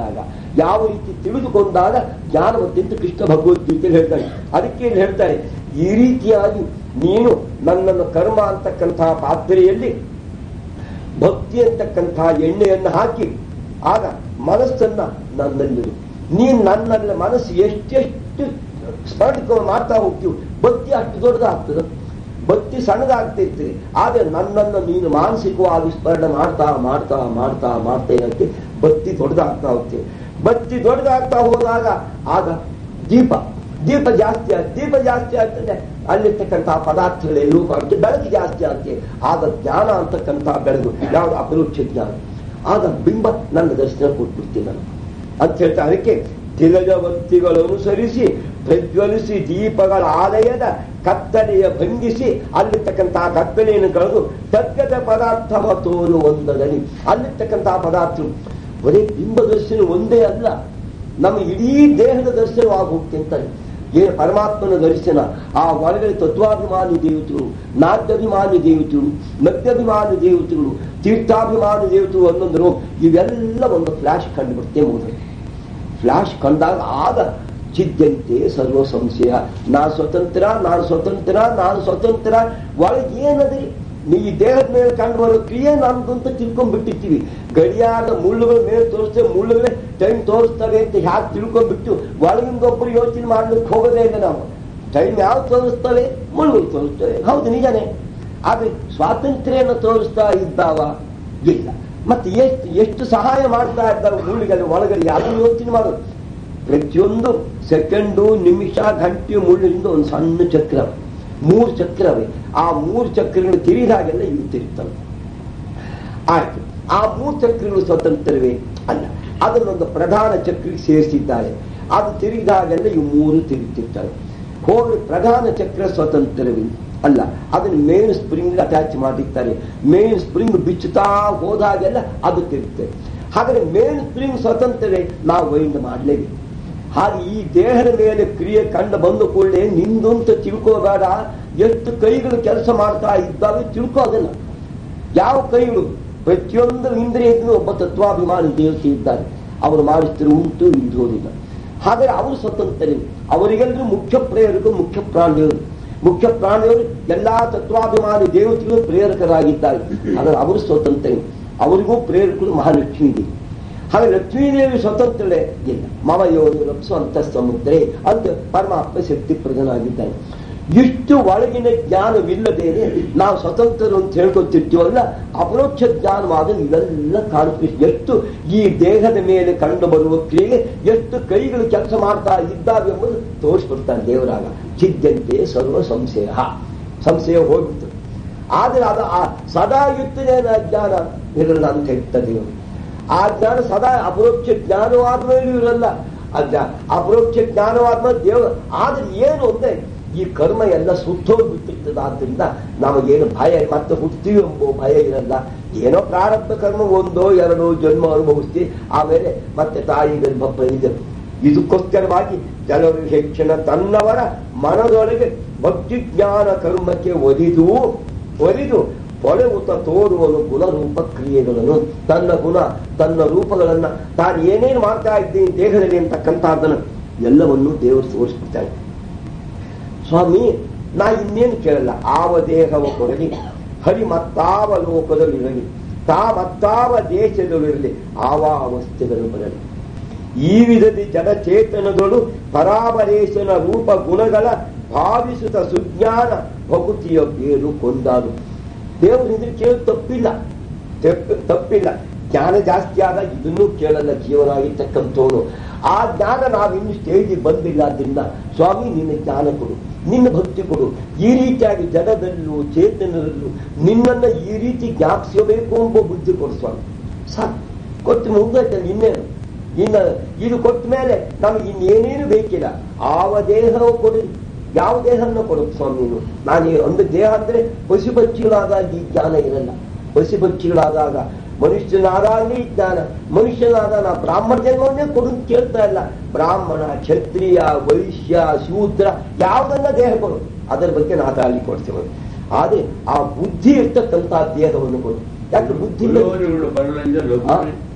ಯಾವ ರೀತಿ ತಿಳಿದುಕೊಂಡಾಗ ಜ್ಞಾನ ಬಂತೆಂತ ಕೃಷ್ಣ ಭಗವದ್ಗೀತೆಯಲ್ಲಿ ಹೇಳ್ತಾನೆ ಅದಕ್ಕೆ ಇಲ್ಲಿ ಹೇಳ್ತಾರೆ ಈ ರೀತಿಯಾಗಿ ನೀನು ನನ್ನನ್ನು ಕರ್ಮ ಅಂತಕ್ಕಂತಹ ಪಾತ್ರೆಯಲ್ಲಿ ಭಕ್ತಿ ಅಂತಕ್ಕಂಥ ಎಣ್ಣೆಯನ್ನು ಹಾಕಿ ಆಗ ಮನಸ್ಸನ್ನ ನನ್ನಲ್ಲಿರು ನೀನ್ ನನ್ನಲ್ಲಿ ಮನಸ್ಸು ಎಷ್ಟೆಷ್ಟು ಸ್ಮರಣೆ ಮಾಡ್ತಾ ಹೋಗ್ತೀವಿ ಭಕ್ತಿ ಅಷ್ಟು ದೊಡ್ಡದಾಗ್ತದೆ ಭಕ್ತಿ ಸಣ್ಣದಾಗ್ತಿರ್ತದೆ ಆದ್ರೆ ನನ್ನನ್ನು ನೀನು ಮಾನಸಿಕವಾಗಿ ಸ್ಮರಣೆ ಮಾಡ್ತಾ ಮಾಡ್ತಾ ಮಾಡ್ತಾ ಮಾಡ್ತಾ ಇರಕ್ಕೆ ಭಕ್ತಿ ದೊಡ್ಡದಾಗ್ತಾ ಹೋಗ್ತೀವಿ ಭಕ್ತಿ ದೊಡ್ಡದಾಗ್ತಾ ಹೋದಾಗ ಆಗ ದೀಪ ದೀಪ ಜಾಸ್ತಿ ಆಗ್ ದೀಪ ಜಾಸ್ತಿ ಆಗ್ತದೆ ಅಲ್ಲಿರ್ತಕ್ಕಂತಹ ಪದಾರ್ಥಗಳೆಲ್ಲೂ ಕಾಣ್ತದೆ ಬೆಳಕು ಜಾಸ್ತಿ ಆಗ್ತದೆ ಆಗ ಜ್ಞಾನ ಅಂತಕ್ಕಂಥ ಬೆಳಕು ಯಾವುದು ಅಪರೋಕ್ಷ ಜ್ಞಾನ ಆಗ ಬಿಂಬ ನನ್ನ ದರ್ಶನ ಕೊಟ್ಬಿಡ್ತೀನಿ ನಾನು ಅಂತ ಹೇಳ್ತಾ ಅದಕ್ಕೆ ತಿಲಜವಂತಿಗಳು ಅನುಸರಿಸಿ ಪ್ರಜ್ವಲಿಸಿ ದೀಪಗಳ ಆಲಯದ ಕತ್ತಲೆಯ ಭಂಗಿಸಿ ಅಲ್ಲಿರ್ತಕ್ಕಂತಹ ಕತ್ತಲೆಯನ್ನು ಕಳೆದು ತಗ್ಗದ ಪದಾರ್ಥ ತೋರು ಒಂದದಲ್ಲಿ ಅಲ್ಲಿರ್ತಕ್ಕಂತಹ ಪದಾರ್ಥ ಬರೀ ಬಿಂಬ ದರ್ಶನ ಒಂದೇ ಅಲ್ಲ ನಮ್ಮ ಇಡೀ ದೇಹದ ದರ್ಶನವಾಗಿ ಹೋಗ್ತಿಂತಾನೆ ಏನು ಪರಮಾತ್ಮನ ದರ್ಶನ ಆ ಒಳಗಡೆ ತತ್ವಾಭಿಮಾನಿ ದೇವತೆಗಳು ನಾಟ್ಯಾಭಿಮಾನಿ ದೇವತೆಗಳು ನೃತ್ಯಾಭಿಮಾನಿ ದೇವತೆಗಳು ತೀರ್ಥಾಭಿಮಾನಿ ದೇವತೆಗಳು ಅನ್ನೊಂದರು ಇವೆಲ್ಲ ಒಂದು ಫ್ಲಾಶ್ ಕಂಡುಬಿಡ್ತೇ ಮುಗಿದ್ರೆ ಫ್ಲಾಶ್ ಕಂಡಾಗ ಆಗ ಚಿದ್ದಂತೆ ಸರ್ವ ಸಂಶಯ ನಾನು ಸ್ವತಂತ್ರ ನಾನು ಸ್ವತಂತ್ರ ನಾನು ಸ್ವತಂತ್ರ ಒಳಗೆ ಏನದ್ರಿ ನೀ ಈ ದೇಹದ ಮೇಲೆ ಕಂಡು ಬರೋ ಕ್ರಿಯೆ ನಮ್ದು ಅಂತ ತಿಳ್ಕೊಂಡ್ಬಿಟ್ಟಿರ್ತೀವಿ ಗಡಿಯಾರದ ಮುಳ್ಳುಗಳ ಮೇಲೆ ತೋರಿಸ್ತೇವೆ ಮುಳ್ಳುಗಳೇ ಟೈಮ್ ತೋರಿಸ್ತವೆ ಅಂತ ಹ್ಯಾಕ್ ತಿಳ್ಕೊಂಡ್ಬಿಟ್ಟು ಒಳಗಿಂದ ಒಬ್ಬರು ಯೋಚನೆ ಮಾಡ್ಲಿಕ್ಕೆ ಹೋಗೋದೇ ಇಲ್ಲ ನಾವು ಟೈಮ್ ಯಾವ್ದು ತೋರಿಸ್ತವೆ ಮುಳ್ಳುಗಳು ತೋರಿಸ್ತವೆ ಹೌದು ನಿಜನೇ ಆದ್ರೆ ಸ್ವಾತಂತ್ರ್ಯನ ತೋರಿಸ್ತಾ ಇದ್ದಾವ ಇಲ್ಲ ಮತ್ತೆ ಎಷ್ಟು ಎಷ್ಟು ಸಹಾಯ ಮಾಡ್ತಾ ಇದ್ದಾವೆ ಮುಳ್ಳುಗಳು ಒಳಗಡೆ ಯಾರು ಯೋಚನೆ ಮಾಡೋದು ಪ್ರತಿಯೊಂದು ಸೆಕೆಂಡು ನಿಮಿಷ ಗಂಟೆ ಮುಳ್ಳಿನಿಂದ ಒಂದು ಸಣ್ಣ ಚಕ್ರ ಮೂರು ಚಕ್ರವೇ ಆ ಮೂರು ಚಕ್ರಗಳು ತಿರುಗಿದಾಗೆಲ್ಲ ಇವು ತಿರುಗ್ತವೆ ಆಯ್ತು ಆ ಮೂರು ಚಕ್ರಗಳು ಸ್ವತಂತ್ರವೇ ಅಲ್ಲ ಅದನ್ನೊಂದು ಪ್ರಧಾನ ಚಕ್ರಕ್ಕೆ ಸೇರಿಸಿದ್ದಾರೆ ಅದು ತಿರುಗಿದಾಗೆಲ್ಲ ಇವು ಮೂರು ತಿರುಗ್ತಿರ್ತವೆ ಹೋಗಿ ಪ್ರಧಾನ ಚಕ್ರ ಸ್ವತಂತ್ರವೇ ಅಲ್ಲ ಅದನ್ನು ಮೇನ್ ಸ್ಪ್ರಿಂಗ್ ಅಟ್ಯಾಚ್ ಮಾಡಿರ್ತಾರೆ ಮೇನ್ ಸ್ಪ್ರಿಂಗ್ ಬಿಚ್ಚುತ್ತಾ ಹೋದಾಗೆಲ್ಲ ಅದು ತಿರುಗುತ್ತೆ ಹಾಗಾದ್ರೆ ಮೇನ್ ಸ್ಪ್ರಿಂಗ್ ಸ್ವತಂತ್ರವೇ ನಾವು ವೈಂಡ್ ಮಾಡಲೇಬೇಕು ಹಾಗೆ ಈ ದೇಹದ ಮೇಲೆ ಕ್ರಿಯೆ ಕಂಡು ಬಂದ ಕೂಡಲೇ ನಿಂದು ಅಂತ ತಿಳ್ಕೋಬೇಡ ಎಷ್ಟು ಕೈಗಳು ಕೆಲಸ ಮಾಡ್ತಾ ಇದ್ದಾವೆ ತಿಳ್ಕೋದಲ್ಲ ಯಾವ ಕೈಗಳು ಪ್ರತಿಯೊಂದು ಇಂದ್ರಿಯಕ್ಕೂ ಒಬ್ಬ ತತ್ವಾಭಿಮಾನಿ ದೇವತೆ ಇದ್ದಾರೆ ಅವರು ಮಾಡಿಸ್ತಿರು ಉಂಟು ಇದ್ದೋದಿಲ್ಲ ಹಾಗಾದ್ರೆ ಅವರು ಸ್ವತಂತ್ರರೇ ಅವರಿಗೆಲ್ಲರೂ ಮುಖ್ಯ ಪ್ರೇರಕರು ಮುಖ್ಯ ಪ್ರಾಣಿಯವರು ಮುಖ್ಯ ಪ್ರಾಣಿಯವರು ಎಲ್ಲಾ ತತ್ವಾಭಿಮಾನಿ ದೇವತೆಗಳು ಪ್ರೇರಕರಾಗಿದ್ದಾರೆ ಆದರೆ ಅವರು ಸ್ವತಂತ್ರ ಅವರಿಗೂ ಪ್ರೇರಕರು ಮಹಾಲಕ್ಷ್ಮೀ ದೇವಿ ಹಾಗೆ ಲಕ್ಷ್ಮೀದೇವಿ ಸ್ವತಂತ್ರಳೆ ಇಲ್ಲ ಮಮ ಯೋನಿ ರಪ್ಸು ಅಂತ ಸಮುದ್ರೆ ಅಂತ ಪರಮಾತ್ಮ ಶಕ್ತಿ ಪ್ರಧಾನಾಗಿದ್ದಾನೆ ಇಷ್ಟು ಒಳಗಿನ ಜ್ಞಾನವಿಲ್ಲದೇನೆ ನಾವು ಸ್ವತಂತ್ರರು ಅಂತ ಹೇಳ್ಕೊತಿರ್ತೀವಲ್ಲ ಅಪರೋಕ್ಷ ಜ್ಞಾನವಾದ ಇವೆಲ್ಲ ಕಾಣಿಸ್ತೀವಿ ಎಷ್ಟು ಈ ದೇಹದ ಮೇಲೆ ಕಂಡು ಬರುವ ಕ್ರಿಯೆ ಎಷ್ಟು ಕೈಗಳು ಕೆಲಸ ಮಾಡ್ತಾ ಇದ್ದಾವೆ ಎಂಬುದು ತೋರಿಸ್ಬಿಡ್ತಾನೆ ದೇವರಾಗ ಚಿದ್ದಂತೆ ಸರ್ವ ಸಂಶಯ ಸಂಶಯ ಹೋಗಿತ್ತು ಆದರೆ ಅದು ಆ ಸದಾ ಇರ್ತದೆ ಜ್ಞಾನ ಇರಲ್ಲ ಅಂತ ಹೇಳ್ತಾ ದೇವರು ಆ ಜ್ಞಾನ ಸದಾ ಅಪರೋಕ್ಷ ಜ್ಞಾನವಾದ ಮೇಲೂ ಇರಲ್ಲ ಅಜ್ಜ ಅಪರೋಕ್ಷ ಜ್ಞಾನವಾದ ಮೇಲೆ ದೇವರು ಆದ್ರೆ ಏನು ಅಂದ್ರೆ ಈ ಕರ್ಮ ಎಲ್ಲ ಸುತ್ತೋಗ್ಬಿಟ್ಟಿರ್ತದೆ ಆದ್ರಿಂದ ನಮಗೇನು ಭಯ ಮತ್ತೆ ಹುಡ್ತೀವಿ ಎಂಬೋ ಭಯ ಇರಲ್ಲ ಏನೋ ಪ್ರಾರಬ್ಧ ಕರ್ಮ ಒಂದೋ ಎರಡೋ ಜನ್ಮ ಅನುಭವಿಸ್ತಿ ಆಮೇಲೆ ಮತ್ತೆ ತಾಯಿ ಗರ್ಭ ಇದೆ ಇದಕ್ಕೋಸ್ಕರವಾಗಿ ಜನರು ಹೆಚ್ಚಿನ ತನ್ನವರ ಮನದೊಳಗೆ ಭಕ್ತಿ ಜ್ಞಾನ ಕರ್ಮಕ್ಕೆ ಒದಿದು ಒಲಿದು ಹೊಳೆವುತ ತೋರುವನು ಗುಣರೂಪ ಕ್ರಿಯೆಗಳನ್ನು ತನ್ನ ಗುಣ ತನ್ನ ರೂಪಗಳನ್ನ ತಾನು ಏನೇನು ಮಾಡ್ತಾ ಇದ್ದೀನಿ ದೇಹದಲ್ಲಿ ಅಂತಕ್ಕಂಥದ್ದನ್ನು ಎಲ್ಲವನ್ನೂ ದೇವರು ತೋರಿಸ್ಬಿಡ್ತಾನೆ ಸ್ವಾಮಿ ನಾ ಇನ್ನೇನು ಕೇಳಲ್ಲ ಆವ ದೇಹವ ಕೊಡಲಿ ಹರಿ ಮತ್ತಾವ ಲೋಕದಲ್ಲಿರಲಿ ತಾ ಮತ್ತಾವ ದೇಶದಲ್ಲಿರಲಿ ಆವ ಅವಸ್ಥೆಗಳು ಬರಲಿ ಈ ವಿಧದಿ ಜಡಚೇತನಗಳು ಪರಾಮರೇಶನ ರೂಪ ಗುಣಗಳ ಭಾವಿಸುತ್ತ ಸುಜ್ಞಾನ ಭಕುತಿಯ ಬೇರು ಕೊಂದಾರು ದೇವರು ಇದ್ರೆ ಕೇಳಿ ತಪ್ಪಿಲ್ಲ ತಪ್ಪು- ತಪ್ಪಿಲ್ಲ ಜ್ಞಾನ ಜಾಸ್ತಿ ಆದ ಇದನ್ನೂ ಕೇಳಲ್ಲ ಜೀವನ ಆಗಿರ್ತಕ್ಕಂಥವನು ಆ ಜ್ಞಾನ ನಾವಿನ್ನು ಸ್ಟೇಜಿಗೆ ಬಂದಿಲ್ಲ ಆದ್ರಿಂದ ಸ್ವಾಮಿ ನಿನ್ನ ಜ್ಞಾನ ಕೊಡು ನಿನ್ನ ಭಕ್ತಿ ಕೊಡು ಈ ರೀತಿಯಾಗಿ ಜಡದಲ್ಲೂ ಚೇತನದಲ್ಲೂ ನಿನ್ನನ್ನ ಈ ರೀತಿ ಜ್ಞಾಪಿಸಬೇಕು ಎಂಬ ಬುದ್ಧಿ ಕೊಡು ಸ್ವಾಮಿ ಸಾಕು ಕೊಟ್ಟು ಮುಗ್ದೈತೆ ಇನ್ನೇನು ಇನ್ನ ಇದು ಕೊಟ್ಟ ಮೇಲೆ ನಮಗೆ ಇನ್ನೇನೇನು ಬೇಕಿಲ್ಲ ಆವ ದೇಹವು ಕೊಡು ಯಾವ ದೇಹವನ್ನು ಕೊಡು ಸ್ವಾಮಿ ನೀನು ನಾನು ಈ ಒಂದು ದೇಹ ಅಂದ್ರೆ ಪಶು ಪಕ್ಷಿಗಳಾದಾಗ ಈ ಜ್ಞಾನ ಇರಲ್ಲ ಪಶು ಪಕ್ಷಿಗಳಾದಾಗ ಮನುಷ್ಯನಾದಾಗಲೇ ಈ ಜ್ಞಾನ ಮನುಷ್ಯನಾದ ನಾ ಬ್ರಾಹ್ಮಣ ಜನ್ಮವನ್ನೇ ಕೊಡು ಅಂತ ಕೇಳ್ತಾ ಇಲ್ಲ ಬ್ರಾಹ್ಮಣ ಕ್ಷತ್ರಿಯ ವೈಶ್ಯ ಶೂದ್ರ ಯಾವುದನ್ನ ದೇಹ ಕೊಡು ಅದರ ಬಗ್ಗೆ ನಾ ಅಲ್ಲಿ ಕೊಡ್ತೇವೆ ಆದ್ರೆ ಆ ಬುದ್ಧಿ ಇರ್ತಕ್ಕಂಥ ದೇಹವನ್ನು ಕೊಡು ಯಾಕೆ ಬುದ್ಧಿ ಇಲ್ಲ ಉಳ್ಳವರುಗಳು ಬರಲೆಂದು ಲಘು ಆ,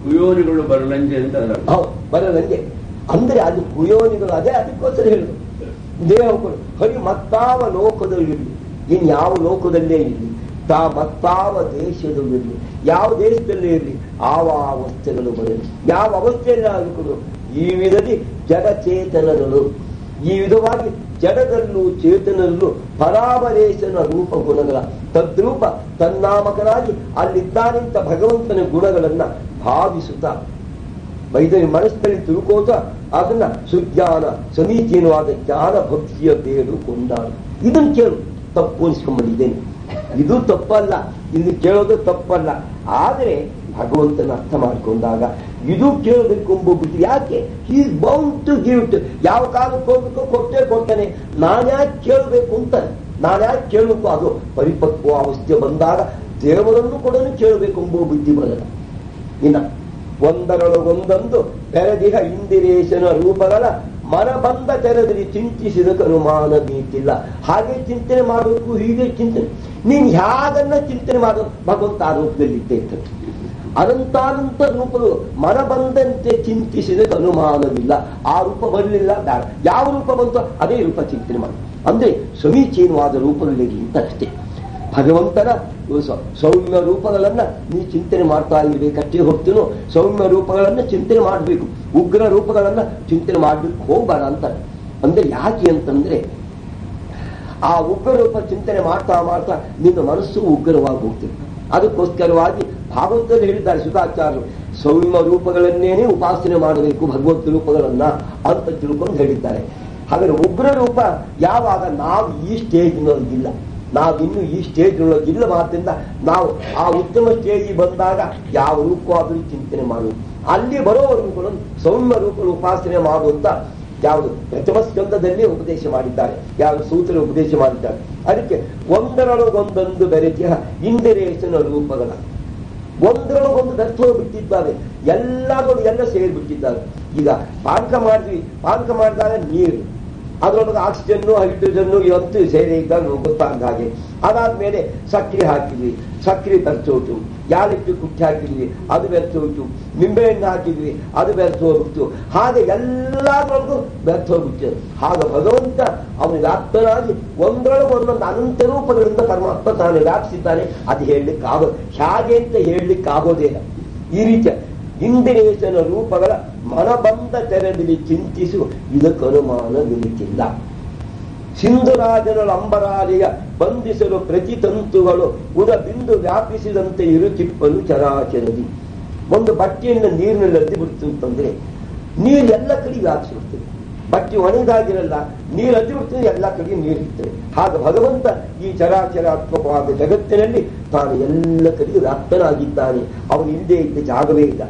ಕುಯೋನಿಗಳು ಬರಲಂಜೆ ಅಂತ ಅದರ ಅರ್ಥ. ಹೌದು ಬರದಂಗೆ ಅಂದ್ರೆ ಅದು ಕುಯೋನಿಗಳು ಅದೇ ಅದಕ್ಕೋಸ್ಕರ ಹೇಳುದು ದೇವಗಳು ಹರಿ ಮತ್ತಾವ ಲೋಕದಲ್ಲಿರಲಿ ಇನ್ ಯಾವ ಲೋಕದಲ್ಲೇ ಇರಲಿ ತಾ ಮತ್ತಾವ ದೇಶದಲ್ಲಿರಲಿ ಯಾವ ದೇಶದಲ್ಲೇ ಇರಲಿ ಆವ ಅವಸ್ಥೆಗಳು ಬರಲಿ ಯಾವ ಅವಸ್ಥೆಯಲ್ಲಿ ಆಗಬೇಕು ಈ ವಿಧದಿ ಜಡಚೇತನಗಳು ಈ ವಿಧವಾಗಿ ಜಡದಲ್ಲೂ ಚೇತನದಲ್ಲೂ ಪರಾಮರೇಶನ ರೂಪ ಗುಣಗಳ ತದ್ರೂಪ ತನ್ನಾಮಕನಾಗಿ ಅಲ್ಲಿದ್ದಾನಿಂತ ಭಗವಂತನ ಗುಣಗಳನ್ನ ಭಾವಿಸುತ್ತಾ ವೈದ್ಯ ಮನಸ್ಸಿನಲ್ಲಿ ತಿಳ್ಕೋತ ಅದನ್ನ ಸುಜ್ಞಾನ ಸಮೀಚೀನವಾದ ಜ್ಞಾನ ಭಕ್ತಿಯ ಬೇರು ಕೊಂಡಾಡು ಇದನ್ನು ಕೇಳು ತಪ್ಪು ಅನ್ಸ್ಕೊಂಡ್ಬಂದಿದ್ದೇನೆ ಇದು ತಪ್ಪಲ್ಲ ಇದು ಕೇಳೋದು ತಪ್ಪಲ್ಲ ಆದರೆ ಭಗವಂತನ ಅರ್ಥ ಮಾಡಿಕೊಂಡಾಗ ಇದು ಕೇಳಬೇಕೆಂಬ ಬುದ್ಧಿ ಯಾಕೆ he bound to give it ಯಾವ ಕಾಲಕ್ಕೆ ಹೋಗ್ಬೇಕು ಕೊಟ್ಟೇ ಕೊಡ್ತಾನೆ ನಾನ್ಯಾಕೆ ಕೇಳಬೇಕು ಅಂತ ನಾನ್ಯಾಕೆ ಕೇಳಬೇಕು ಅದು ಪರಿಪಕ್ವ ಅವಸ್ಥೆ ಬಂದಾಗ ದೇವರನ್ನು ಕೂಡ ಕೇಳಬೇಕು ಎಂಬ ಬುದ್ಧಿ ಬರಲ್ಲ ಇನ್ನ ಒಂದರೊಳಗೊಂದೊಂದು ಬೆರೆದಿಹ ಇಂದಿರೇಶನ ರೂಪಗಳ ಮನ ಬಂದ ತೆರೆದಲ್ಲಿ ಚಿಂತಿಸಿದ ಅನುಮಾನ ಬೀತಿಲ್ಲ ಹಾಗೆ ಚಿಂತನೆ ಮಾಡಬೇಕು ಹೀಗೆ ಚಿಂತನೆ ನೀನ್ ಹೇಗನ್ನ ಚಿಂತನೆ ಮಾಡೋ ಭಗವಂತ ಆ ರೂಪದಲ್ಲಿ ಇದ್ದೇ ಇರ್ತದೆ ಅನಂತಾನಂತ ರೂಪಗಳು ಮನ ಬಂದಂತೆ ಚಿಂತಿಸಿದ ಅನುಮಾನವಿಲ್ಲ ಆ ರೂಪ ಬರಲಿಲ್ಲ ಬೇಡ ಯಾವ ರೂಪ ಬಂತೋ ಅದೇ ರೂಪ ಚಿಂತನೆ ಮಾಡಿ ಅಂದ್ರೆ ಸಮೀಚೀನವಾದ ರೂಪದಲ್ಲಿ ಅಂತ ಅಷ್ಟೇ ಭಗವಂತನ ಸ- ಸೌಮ್ಯ ರೂಪಗಳನ್ನ ನೀ ಚಿಂತನೆ ಮಾಡ್ತಾ ಇರ್ಬೇಕಷ್ಟೇ ಹೊರ್ತೇನು ಸೌಮ್ಯ ರೂಪಗಳನ್ನ ಚಿಂತನೆ ಮಾಡಬೇಕು ಉಗ್ರ ರೂಪಗಳನ್ನ ಚಿಂತನೆ ಮಾಡ್ಲಿಕ್ಕೆ ಹೋಗ್ಬೇಡ ಅಂತ ಅಂದ್ರೆ ಯಾಕೆ ಅಂತಂದ್ರೆ ಆ ಉಗ್ರ ರೂಪ ಚಿಂತನೆ ಮಾಡ್ತಾ ಮಾಡ್ತಾ ನಿನ್ನ ಮನಸ್ಸು ಉಗ್ರವಾಗಿ ಹೋಗ್ತದೆ ಅದಕ್ಕೋಸ್ಕರವಾಗಿ ಭಾಗವತದಲ್ಲಿ ಹೇಳಿದ್ದಾರೆ ಸುಧಾಚಾರ್ಯರು ಸೌಮ್ಯ ರೂಪಗಳನ್ನೇನೆ ಉಪಾಸನೆ ಮಾಡಬೇಕು ಭಗವತ್ ರೂಪಗಳನ್ನ ಅಂತ ತಿಳ್ಕೊಂಡು ಹೇಳಿದ್ದಾರೆ ಹಾಗಾದ್ರೆ ಉಗ್ರ ರೂಪ ಯಾವಾಗ ನಾವು ಈ ಸ್ಟೇಜ್ನೊಳಗಿಲ್ಲ ನಾವಿನ್ನು ಈ ಸ್ಟೇಜ್ ಒಳಗಿಲ್ಲ ಮಾತ್ರದಿಂದ ನಾವು ಆ ಉತ್ತಮ ಸ್ಟೇಜ್ ಬಂದಾಗ ಯಾವ ರೂಪವಾದರೂ ಚಿಂತನೆ ಮಾಡುವುದು ಅಲ್ಲಿ ಬರೋವರೆಗೂ ಕೂಡ ಸೌಮ್ಯ ರೂಪದ ಉಪಾಸನೆ ಮಾಡುವಂತ ಯಾವುದು ಪ್ರಥಮ ಸ್ಕಂದದಲ್ಲಿ ಉಪದೇಶ ಮಾಡಿದ್ದಾರೆ ಯಾವ ಸೂತ್ರ ಉಪದೇಶ ಮಾಡಿದ್ದಾರೆ ಅದಕ್ಕೆ ಒಂದರೊಳಗೊಂದೊಂದು ಬೆರೆತಿಯ ಇಂದಿರೇಶನ ರೂಪಗಳ ಒಂದರೊಳಗೊಂದು ವ್ಯರ್ಥ ಬಿಟ್ಟಿದ್ದಾರೆ ಎಲ್ಲರೂ ಎಲ್ಲ ಸೇರಿಬಿಟ್ಟಿದ್ದಾರೆ ಈಗ ಪಾನಕ ಮಾಡಿದ್ವಿ ಪಾನಕ ಮಾಡಿದಾಗ ನೀರು ಅದರೊಳಗೆ ಆಕ್ಸಿಜನ್ನು ಹೈಡ್ರೋಜನ್ನು ಇವಂತೂ ಸೇರಿ ಇದ್ದಾಗ ಗೊತ್ತಾಗ ಹಾಗೆ ಅದಾದ್ಮೇಲೆ ಸಕ್ಕರೆ ಹಾಕಿದ್ವಿ ಸಕ್ಕರೆ ಬೆರೆಸೋಟು ಯಾಲಕ್ಕಿ ಕುಟ್ಟಿ ಹಾಕಿದ್ವಿ ಅದು ಬೆರೆಸೋಟು ನಿಂಬೆಹಣ್ಣು ಹಾಕಿದ್ವಿ ಅದು ಬೆರೆಸೋಗ್ಬಿಟ್ಟು ಹಾಗೆ ಎಲ್ಲದರೊಳಗೂ ಬೆರೆಸೋಗ್ಬಿಟ್ಟು ಹಾಗ ಭಗವಂತ ಅವನು ವ್ಯಾಪ್ತನಾಗಿ ಒಂದರೊಳಗೆ ಒಂದೊಂದು ಅನಂತ ರೂಪಗಳಿಂದ ಪರಮಾತ್ಮ ತಾನು ವ್ಯಾಪಿಸಿದ್ದಾನೆ ಅದು ಹೇಳಲಿಕ್ಕೆ ಆಗೋ ಹೇಗೆ ಅಂತ ಹೇಳಲಿಕ್ಕೆ ಆಗೋದೇ ಇಲ್ಲ ಈ ರೀತಿಯ ಇಂದಿರೇಶನ ರೂಪಗಳ ಮನಬಂದ ತೆರೆದಲ್ಲಿ ಚಿಂತಿಸು ಇದಕ್ಕೆ ಅನುಮಾನವಿರುತ್ತಿಲ್ಲ ಸಿಂಧುರಾಜನ ಅಂಬರಾಲಿಯ ಬಂಧಿಸಲು ಪ್ರತಿ ತಂತುಗಳು ಉದ ಬಿಂದು ವ್ಯಾಪಿಸಿದಂತೆ ಇರು ಚಿಪ್ಪಲು ಚರಾಚರದಿ ಒಂದು ಬಟ್ಟೆಯನ್ನು ನೀರಿನಲ್ಲಿ ಅದ್ದಿ ಬಿಡ್ತು ಅಂತಂದ್ರೆ ನೀರು ಎಲ್ಲ ಕಡೆ ವ್ಯಾಪಿಸಿಬಿಡ್ತದೆ ಬಟ್ಟೆ ಒಣಗಾಗಿರಲ್ಲ ನೀರು ಅದ್ದಿ ಬಿಡ್ತದೆ ಎಲ್ಲ ಕಡೆ ನೀರು ಇರ್ತದೆ ಹಾಗೆ ಭಗವಂತ ಈ ಚರಾಚರಾತ್ಮಕವಾದ ಜಗತ್ತಿನಲ್ಲಿ ತಾನು ಎಲ್ಲ ಕಡೆಗೂ ವ್ಯಾಪ್ತನಾಗಿದ್ದಾನೆ ಅವನು ಇಲ್ಲದೆ ಇದ್ದ ಜಾಗವೇ ಇಲ್ಲ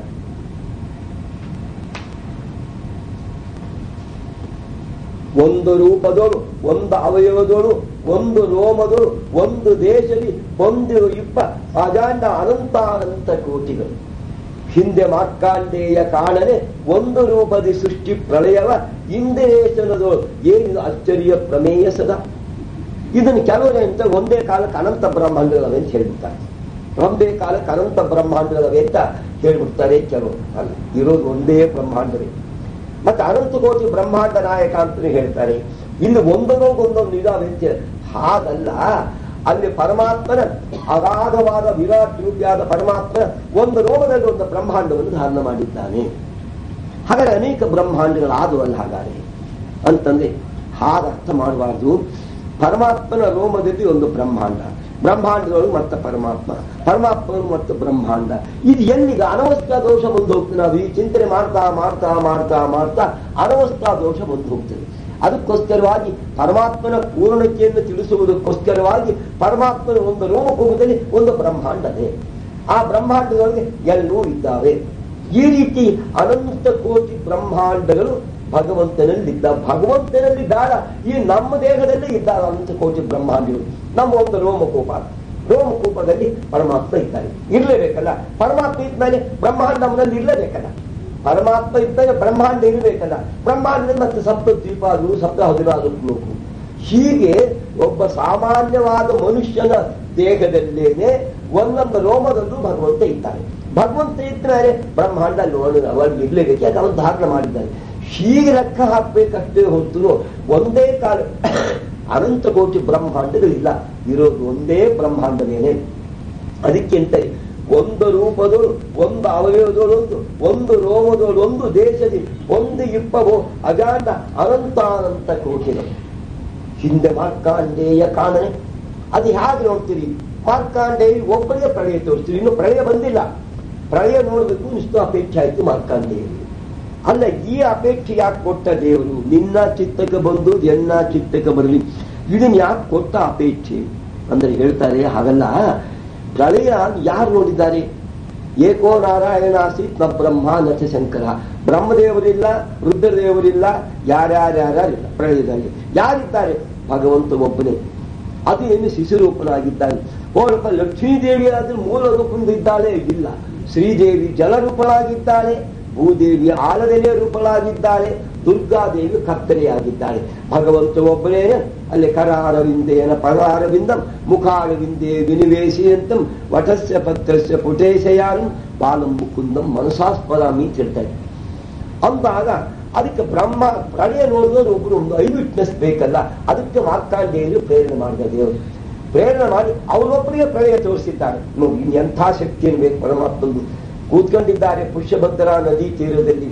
ಒಂದು ರೂಪದೋಳು ಒಂದು ಅವಯವದೋಳು ಒಂದು ರೋಮದೋಳು ಒಂದು ದೇಶದಲ್ಲಿ ಹೊಂದಿರುವ ಇಪ್ಪ ಅಜಾಂಡ ಅನಂತಾನಂತ ಕೋಟಿಗಳು ಹಿಂದೆ ಮಾರ್ಕಾಂಡೇಯ ಕಾಣನೆ ಒಂದು ರೂಪದಿ ಸೃಷ್ಟಿ ಪ್ರಳಯವ ಇಂದಿರೇಶನದೋಳು ಏನಿದು ಆಶ್ಚರ್ಯ ಪ್ರಮೇಯ ಸದಾ ಇದನ್ನು ಕೆಲವರು ಅಂತ ಒಂದೇ ಕಾಲಕ್ಕೆ ಅನಂತ ಬ್ರಹ್ಮಾಂಡಗಳವೆ ಅಂತ ಹೇಳ್ಬಿಡ್ತಾರೆ ಒಂದೇ ಕಾಲಕ್ಕೆ ಅನಂತ ಬ್ರಹ್ಮಾಂಡಗಳವೆ ಅಂತ ಹೇಳ್ಬಿಡ್ತಾರೆ ಕೆಲವರು ಅಲ್ಲ ಇರೋದು ಒಂದೇ ಬ್ರಹ್ಮಾಂಡವೇ ಮತ್ತೆ ಅನಂತ ಕೋಟಿ ಬ್ರಹ್ಮಾಂಡ ನಾಯಕ ಅಂತಲೇ ಹೇಳ್ತಾರೆ ಇಲ್ಲಿ ಒಂದೊಂದೊಂದು ಒಂದೊಂದು ಇದಾವೆ ಅಂತ ಹೇಳಿ. ಹಾಗಲ್ಲ ಅಲ್ಲಿ ಪರಮಾತ್ಮನ ಅಗಾಧವಾದ ವಿರಾಟ್ ರೂಪಿಯಾದ ಪರಮಾತ್ಮನ ಒಂದು ರೋಮದಲ್ಲಿ ಒಂದು ಬ್ರಹ್ಮಾಂಡವನ್ನು ಧಾರಣ ಮಾಡಿದ್ದಾನೆ ಹಾಗಾದ್ರೆ ಅನೇಕ ಬ್ರಹ್ಮಾಂಡಗಳಾದವಲ್ಲ ಹಾಗಾದ್ರೆ ಅಂತಂದ್ರೆ ಹಾಗೆ ಅರ್ಥ ಮಾಡಬಾರ್ದು ಪರಮಾತ್ಮನ ರೋಮದಲ್ಲಿ ಒಂದು ಬ್ರಹ್ಮಾಂಡ ಬ್ರಹ್ಮಾಂಡಗಳು ಮತ್ತು ಪರಮಾತ್ಮ ಪರಮಾತ್ಮನು ಮತ್ತು ಬ್ರಹ್ಮಾಂಡ ಇದು ಎಲ್ಲಿಗೆ ಅನವಸ್ಥಾ ದೋಷ ಮುಂದೆ ಹೋಗ್ತದೆ ನಾವು ಈ ಚಿಂತನೆ ಮಾಡ್ತಾ ಮಾಡ್ತಾ ಮಾಡ್ತಾ ಮಾಡ್ತಾ ಅನವಸ್ಥಾ ದೋಷ ಮುಂದೆ ಹೋಗ್ತದೆ ಅದಕ್ಕೋಸ್ಕರವಾಗಿ ಪರಮಾತ್ಮನ ಪೂರ್ಣತೆಯನ್ನು ತಿಳಿಸುವುದಕ್ಕೋಸ್ಕರವಾಗಿ ಪರಮಾತ್ಮನ ಒಂದು ರೋಮಕೂಪದಲ್ಲಿ ಒಂದು ಬ್ರಹ್ಮಾಂಡದೆ ಆ ಬ್ರಹ್ಮಾಂಡಗಳಿಗೆ ಎಲ್ಲೂ ಇದ್ದಾವೆ ಈ ರೀತಿ ಅನಂತ ಕೋಟಿ ಬ್ರಹ್ಮಾಂಡಗಳು ಭಗವಂತನಲ್ಲಿದ್ದ ಭಗವಂತನಲ್ಲಿ ಬೇಡ ಈ ನಮ್ಮ ದೇಹದಲ್ಲಿ ಇದ್ದಾಗ ಅನಂತ ಕೋಟಿ ಬ್ರಹ್ಮಾಂಡಗಳು ನಮ್ಮ ಒಂದು ರೋಮಕೂಪ ರೋಮಕೂಪದಲ್ಲಿ ಪರಮಾತ್ಮ ಇದ್ದಾನೆ ಇರ್ಲೇಬೇಕಲ್ಲ ಪರಮಾತ್ಮ ಇದ್ದಾನೆ ಬ್ರಹ್ಮಾಂಡ ನಮ್ಮಲ್ಲಿ ಇರಲೇಬೇಕಲ್ಲ ಪರಮಾತ್ಮ ಇದ್ದಾಗ ಬ್ರಹ್ಮಾಂಡ ಇರಬೇಕಲ್ಲ ಬ್ರಹ್ಮಾಂಡದಲ್ಲಿ ಮತ್ತೆ ಸಪ್ತ ದ್ವೀಪಾದರು ಸಪ್ತ ಹದಿನಾರು ಲೋಕ ಹೀಗೆ ಒಬ್ಬ ಸಾಮಾನ್ಯವಾದ ಮನುಷ್ಯನ ದೇಹದಲ್ಲೇನೆ ಒಂದೊಂದು ರೋಮದಲ್ಲೂ ಭಗವಂತ ಇದ್ದಾನೆ ಭಗವಂತ ಇದ್ದಾರೆ ಬ್ರಹ್ಮಾಂಡ ಲೋಣ ಅವರಿಗೆ ಇರ್ಲೇಬೇಕು ಯಾಕೆ ಅವನು ಧಾರಣ ಮಾಡಿದ್ದಾನೆ ಹೀಗೆ ಲೆಕ್ಕ ಹಾಕ್ಬೇಕಷ್ಟೇ ಹೊತ್ತು ಒಂದೇ ಕಾಲ ಅನಂತ ಕೋಟಿ ಬ್ರಹ್ಮಾಂಡಗಳಿಲ್ಲ ಇರೋದು ಒಂದೇ ಬ್ರಹ್ಮಾಂಡವೇನೆ ಅದಕ್ಕಿಂತ ಒಂದು ರೂಪದೋಳು ಒಂದು ಅವಯವದೋಳೊಂದು ಒಂದು ರೋಮದೋಳೊಂದು ದೇಶದಿ ಒಂದು ಇಪ್ಪವು ಅಜಾಂಡ ಅನಂತಾನಂತ ಕೋಟಿಗಳು ಹಿಂದೆ ಮಾರ್ಕಾಂಡೇಯ ಕಾಣನೆ ಅದು ಹೇಗೆ ನೋಡ್ತೀರಿ ಮಾರ್ಕಾಂಡೇಯ ಒಬ್ಬರಿಗೆ ಪ್ರಳಯ ತೋರಿಸ್ತೀರಿ ಇನ್ನು ಪ್ರಳಯ ಬಂದಿಲ್ಲ ಪ್ರಳಯ ನೋಡ್ಬೇಕು ಇಷ್ಟು ಅಪೇಕ್ಷೆ ಆಯ್ತು ಮಾರ್ಕಾಂಡೇಯರಿಗೆ ಅಲ್ಲ ಈ ಅಪೇಕ್ಷೆ ಯಾಕೆ ಕೊಟ್ಟ ದೇವರು ನಿನ್ನ ಚಿತ್ತಕ್ಕೆ ಬಂದು ಎನ್ನ ಚಿತ್ತಕ್ಕೆ ಬರಲಿ ಇದನ್ನ ಯಾಕೆ ಕೊಟ್ಟ ಅಪೇಕ್ಷೆ ಅಂದ್ರೆ ಹೇಳ್ತಾರೆ ಹಾಗಲ್ಲ ಪ್ರಳಯ ಯಾರು ನೋಡಿದ್ದಾರೆ ಏಕೋ ನಾರಾಯಣ ಆಸೀತ್ ನ ಬ್ರಹ್ಮ ನಚ ಶಂಕರ ಬ್ರಹ್ಮದೇವರಿಲ್ಲ ರುದ್ರದೇವರಿಲ್ಲ ಯಾರ್ಯಾರ್ಯಾರಿಲ್ಲ ಪ್ರಳಯದಲ್ಲಿ ಯಾರಿದ್ದಾರೆ ಭಗವಂತ ಒಬ್ಬನೇ ಅದು ಏನು ಶಿಶುರೂಪನಾಗಿದ್ದಾನೆ ಓರಪ್ಪ ಲಕ್ಷ್ಮೀದೇವಿ ಆದ್ರೆ ಮೂಲ ರೂಪದಿಂದಿದ್ದಾಳೆ ಇಲ್ಲ ಶ್ರೀದೇವಿ ಜಲರೂಪಳಾಗಿದ್ದಾಳೆ ಭೂದೇವಿ ಆಲದೆಲೆ ರೂಪಳಾಗಿದ್ದಾಳೆ ದುರ್ಗಾದೇವಿ ಕತ್ತಲೆಯಾಗಿದ್ದಾಳೆ ಭಗವಂತ ಒಬ್ಬನೇ ಅಲ್ಲಿ ಕರಾರವಿಂದೇನ ಪರಾರವಿಂದ ಮುಖಾರವಿಂದೇ ವಿನಿವೇಶಿ ಅಂತಂ ವಟಸ್ಯ ಪತ್ರಸ್ಯ ಪುಟೇಶಯಾನಂ ಬಾಲಂ ಮುಕುಂದಂ ಮನಸಾಸ್ಪದಾಮಿ ಅಂತ ಹೇಳ್ತಾರೆ ಅಂದಾಗ ಅದಕ್ಕೆ ಬ್ರಹ್ಮ ಪ್ರಳಯ ನೋಡಿದವರು ಒಬ್ರು ಒಂದು ಐ ವಿಟ್ನೆಸ್ ಬೇಕಲ್ಲ ಅದಕ್ಕೆ ಮಾರ್ಕಾಂಡೇಯರು ಪ್ರೇರಣೆ ಮಾಡಿದ ದೇವರು ಪ್ರೇರಣೆ ಮಾಡಿ ಅವರೊಬ್ಬರಿಗೆ ಪ್ರಳಯ ತೋರಿಸಿದ್ದಾರೆ ನೋಡಿ ಎಂಥ ಶಕ್ತಿಯನ್ನು ಬೇಕು ಪರಮಾತ್ಮಂದು ಕೂತ್ಕೊಂಡಿದ್ದಾರೆ ಪುಷ್ಯಭದ್ರ ನದಿ ತೀರದಲ್ಲಿ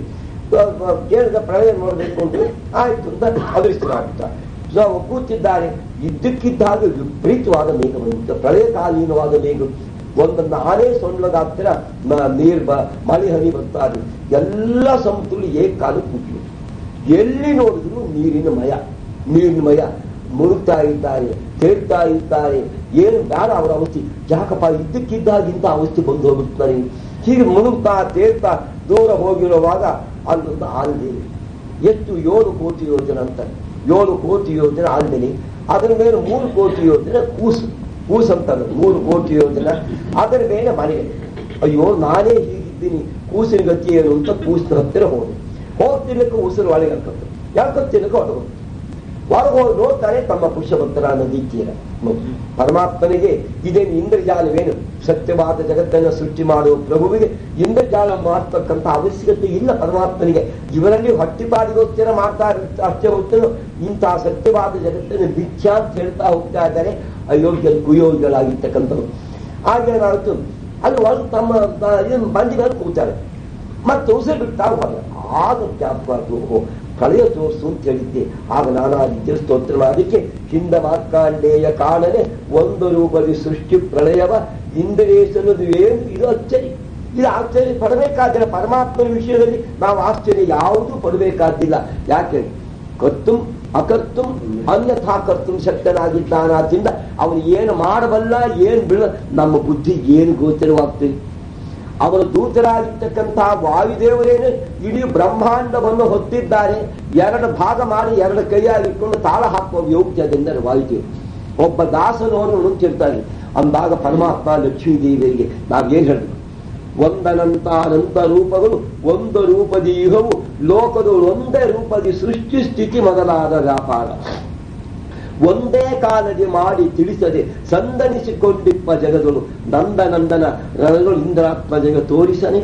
ಕೇಳಿದ ಪ್ರಳಯ ನೋಡಬೇಕು ಅಂದ್ರೆ ಆಯ್ತು ಅಂತ ಅದೃಷ್ಟರಾಗ್ತಾರೆ ಸೊ ಕೂತಿದ್ದಾರೆ ಇದ್ದಕ್ಕಿದ್ದಾಗ ವಿಪರೀತವಾದ ಮೇಘ ಬಂದಿತ್ತು ಪ್ರಳಯಕಾಲೀನವಾದ ಮೇಘ ಒಂದೊಂದು ಆನೆ ಸೊಂಡ್ಲದ ಹತ್ತಿರ ನೀರು ಬ ಮಳೆ ಹನಿ ಬರ್ತಾರೆ ಎಲ್ಲ ಸಮುದ್ರ ಏಕಾಲ ಕೂತಿವೆ ಎಲ್ಲಿ ನೋಡಿದ್ರು ನೀರಿನ ಮಯ ನೀರಿನ ಮಯ ಮುಳುಗ್ತಾ ಇದ್ದಾರೆ ತೇಳ್ತಾ ಇದ್ದಾರೆ ಏನು ಬೇಡ ಅವರ ಅವಸ್ಥೆ ಯಾಕಪ್ಪ ಇದ್ದಕ್ಕಿದ್ದಾಗಿಂತ ಅವಸ್ಥೆ ಬಂದು ಹೋಗುತ್ತಾರೆ ಹೀಗೆ ಮುಳುಗ್ತಾ ತೇಳ್ತಾ ದೂರ ಹೋಗಿರುವಾಗ ಅಲ್ಲೊಂದು ಆಲ್ದೇನೆ ಎಷ್ಟು ಏಳು ಕೋಟಿ ಯೋಜನೆ ಅಂತ ಏಳು ಕೋಟಿ ಯೋಜನೆ ಆಲ್ದೇನೆ ಅದರ ಮೇಲೆ ಮೂರು ಕೋಟಿ ಯೋಜನೆ ಕೂಸು ಕೂಸು ಅಂತ ಅನ್ನೋದು. ಮೂರು ಕೋಟಿ ಯೋಜನೆ ಅದರ ಮೇಲೆ ಮನೆ ಅಯ್ಯೋ ನಾನೇ ಹೀಗಿದ್ದೀನಿ ಕೂಸಿನ ಗತಿ ಏನು ಅಂತ ಕೂಸಿನ ಹತ್ತಿರ ಹೋಗಿ ಹೋಗ್ತಿರ್ಲಿಕ್ಕೆ ಉಸಿರು ಒಳಗೆ ಹಾಕತ್ತು ಯಾಕತ್ತಿರ್ಲಿಕ್ಕೆ ಹೊರಗೆ ಹೊರಗೆ ಹೋಗಿ ನೋಡ್ತಾರೆ ತಮ್ಮ ಪುಷ್ಯಭಕ್ತರ ನದಿ ತೀರ ನೋಡಿ, ಪರಮಾತ್ಮನಿಗೆ ಇದೇನು ಇಂದ್ರಜಾಲವೇನು ಸತ್ಯವಾದ ಜಗತ್ತನ್ನು ಸೃಷ್ಟಿ ಮಾಡುವ ಪ್ರಭುವಿಗೆ ಇಂದ್ರಜಾಲ ಮಾಡ್ತಕ್ಕಂಥ ಅವಶ್ಯಕತೆ ಇಲ್ಲ ಪರಮಾತ್ಮನಿಗೆ ಇವರಲ್ಲಿ ಹೊಟ್ಟಿಪಾಡಿಗೋಸ್ಕರ ಮಾಡ್ತಾ ಇರ್ತ- ಅಷ್ಟೇ ಹೊತ್ತು ಇಂತಹ ಸತ್ಯವಾದ ಜಗತ್ತನ್ನು ಮಿಥ್ಯಾ ಅಂತ ಹೇಳ್ತಾ ಹೋಗ್ತಾ ಇದ್ದಾರೆ ಅಯೋಗ್ಯ ಕುಯೋಗ್ಯಗಳಾಗಿರ್ತಕ್ಕಂಥವ್ರು ಹಾಗೇನಾಯ್ತು ಅಲ್ಲಿ ಒಂದು ತಮ್ಮ ತ- ಇದನ್ನ ಬಂದಿ ಮೇಲೆ ಕೂತಾರೆ ಮತ್ತೆ ಉಸಿರು ಬಿಡ್ತಾ ಹೋದ ಆಗ ಜ್ಞಾಪಕವಾದ್ರು ಓಹೋ ಕಳೆಯ ತೋರಿಸು ಅಂತ ಹೇಳಿದ್ದೆ ಆಗ ನಾನಾ ರೀತಿಯ ಸ್ತೋತ್ರ ಅದಕ್ಕೆ ಹಿಂದ ಮಾರ್ಕಾಂಡೇಯ ಕಾಣನೆ ಒಂದು ರೂಪದಿ ಸೃಷ್ಟಿ ಪ್ರಳಯವ ಇಂದ್ರೇಶನು ಏನು ಇದು ಅಚ್ಚರಿ ಇದು ಆಶ್ಚರ್ಯ ಪಡಬೇಕಾದ್ರೆ ಪರಮಾತ್ಮನ ವಿಷಯದಲ್ಲಿ ನಾವು ಆಶ್ಚರ್ಯ ಯಾವುದೂ ಪಡಬೇಕಾದ್ದಿಲ್ಲ ಯಾಕೆ ಕರ್ತುಂ ಅಕರ್ತುಂ ಅನ್ಯಥಾ ಕರ್ತುಂ ಶಕ್ತನಾಗಿದ್ದಾನಾದ್ರಿಂದ ಅವನು ಏನು ಮಾಡಬಲ್ಲ ಏನು ಬಿಡ ನಮ್ಮ ಬುದ್ಧಿ ಏನು ಗೋಚರವಾಗ್ತದೆ ಅವರು ದೂತರಾಗಿರ್ತಕ್ಕಂತಹ ವಾಯುದೇವರೇನು ಇಡೀ ಬ್ರಹ್ಮಾಂಡವನ್ನು ಹೊತ್ತಿದ್ದಾರೆ ಎರಡು ಭಾಗ ಮಾಡಿ ಎರಡು ಕೈಯಾಗಿಟ್ಕೊಂಡು ತಾಳ ಹಾಕುವ ಯೋಗ್ಯದಿಂದ ವಾಯುದೇವರು ಒಬ್ಬ ದಾಸನವರು ನುಂತಿರ್ತಾರೆ ಅಂದಾಗ ಪರಮಾತ್ಮ ಲಕ್ಷ್ಮೀ ದೇವಿಯರಿಗೆ ನಾವೇನ್ ಹೇಳಿದ್ರು ಒಂದನಂತ ಅನಂತ ರೂಪಗಳು ಒಂದು ರೂಪದಿ ಯುಗವು ಲೋಕದಳು ಒಂದೇ ರೂಪದಿ ಸೃಷ್ಟಿ ಸ್ಥಿತಿ ಮೊದಲಾದ ವ್ಯಾಪಾರ ಒಂದೇ ಕಾಲದಿ ಮಾಡಿ ತಿಳಿಸದೆ ಸಂದನಿಸಿಕೊಂಡಿಪ್ಪ ಜಗದಳು ನಂದನಂದನ ರಣಗಳು ಇಂದ್ರಾತ್ಮ ಜಗ ತೋರಿಸನೆ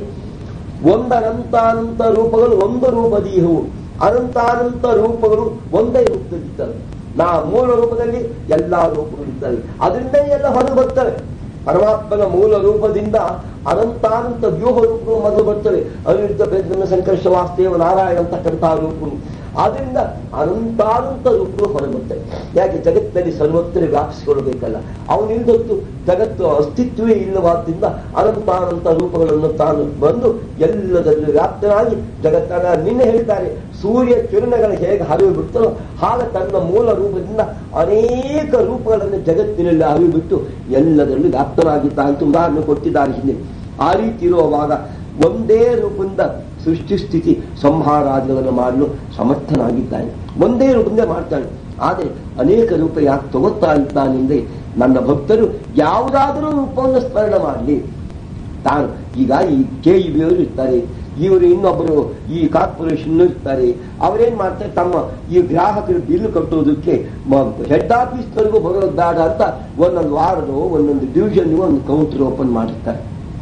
ಒಂದನಂತಾನಂತ ರೂಪಗಳು ಒಂದು ರೂಪದೀಹವು ಅನಂತಾನಂತ ರೂಪಗಳು ಒಂದೇ ರೂಪದಲ್ಲಿದ್ದವೆ ನಾ ಮೂಲ ರೂಪದಲ್ಲಿ ಎಲ್ಲಾ ರೂಪಗಳಿದ್ದವೆ ಅದರಿಂದಲೇ ಎಲ್ಲ ಹೊರಗೆ ಬರ್ತವೆ ಪರಮಾತ್ಮನ ಮೂಲ ರೂಪದಿಂದ ಅನಂತಾನಂತ ವ್ಯೂಹ ರೂಪಗಳು ಮೊದಲು ಬರ್ತವೆ ಅನಿರುದ್ಧ ಬೇದ್ರ ಸಂಕರ್ಷ ವಾಸ್ತೇವ ನಾರಾಯಣ ಅಂತಕ್ಕಂತಹ ರೂಪಗಳು ಆದ್ರಿಂದ ಅನಂತಾನಂತ ರೂಪಗಳು ಹೊರಬರ್ತವೆ ಯಾಕೆ ಜಗತ್ತಿನಲ್ಲಿ ಸರ್ವತ್ರ ವ್ಯಾಪಿಸಿಕೊಳ್ಳಬೇಕಲ್ಲ ಅವನಿಂದೊತ್ತು ಜಗತ್ತು ಅಸ್ತಿತ್ವವೇ ಇಲ್ಲವಾದ್ರಿಂದ ಅನಂತಾನಂತ ರೂಪಗಳನ್ನು ತಾನು ಬಂದು ಎಲ್ಲದಲ್ಲೂ ವ್ಯಾಪ್ತನಾಗಿ ಜಗತ್ತನ್ನ ನಿನ್ನೆ ಹೇಳಿದ್ದಾರೆ ಸೂರ್ಯ ಕಿರಣಗಳು ಹೇಗೆ ಹರಿವು ಬಿಡ್ತೋ ಹಾಗೆ ತನ್ನ ಮೂಲ ರೂಪದಿಂದ ಅನೇಕ ರೂಪಗಳನ್ನು ಜಗತ್ತಿನಲ್ಲಿ ಹರಿವು ಬಿಟ್ಟು ಎಲ್ಲದರಲ್ಲೂ ವ್ಯಾಪ್ತನಾಗಿದ್ದ ಅಂತ ಉದಾಹರಣೆ ಕೊಟ್ಟಿದ್ದಾರೆ ಹಿಂದೆ ಆ ರೀತಿ ಇರುವಾಗ ಒಂದೇ ರೂಪದಿಂದ ಸೃಷ್ಟಿ ಸ್ಥಿತಿ ಸಂಹಾರಾದಿಗಳನ್ನು ಮಾಡಲು ಸಮರ್ಥನಾಗಿದ್ದಾನೆ ಒಂದೇ ರೂಪದಿಂದ ಮಾಡ್ತಾನೆ ಆದರೆ ಅನೇಕ ರೂಪ ಯಾಕೆ ತಗೋತಾ ಇದ್ದಾನೆಂದ್ರೆ ನನ್ನ ಭಕ್ತರು ಯಾವುದಾದರೂ ರೂಪವನ್ನು ಸ್ಮರಣ ಮಾಡಲಿ ತಾನು ಈಗ ಈ ಕೆ ಇ ಬಿಯವರು ಇರ್ತಾರೆ ಇವರು ಇನ್ನೊಬ್ಬರು ಈ ಕಾರ್ಪೊರೇಷನ್ ಇರ್ತಾರೆ ಅವರೇನ್ ಮಾಡ್ತಾರೆ ತಮ್ಮ ಈ ಗ್ರಾಹಕರು ಬಿಲ್ ಕಟ್ಟೋದಕ್ಕೆ ಹೆಡ್ ಆಫೀಸ್ವರೆಗೂ ಬರೋದು ಬೇಡ ಅಂತ ಒಂದೊಂದು ವಾರ್ಡು ಒಂದೊಂದು ಡಿವಿಷನ್ ಒಂದು ಕೌಂಟರ್ ಓಪನ್ ಮಾಡಿರ್ತಾರೆ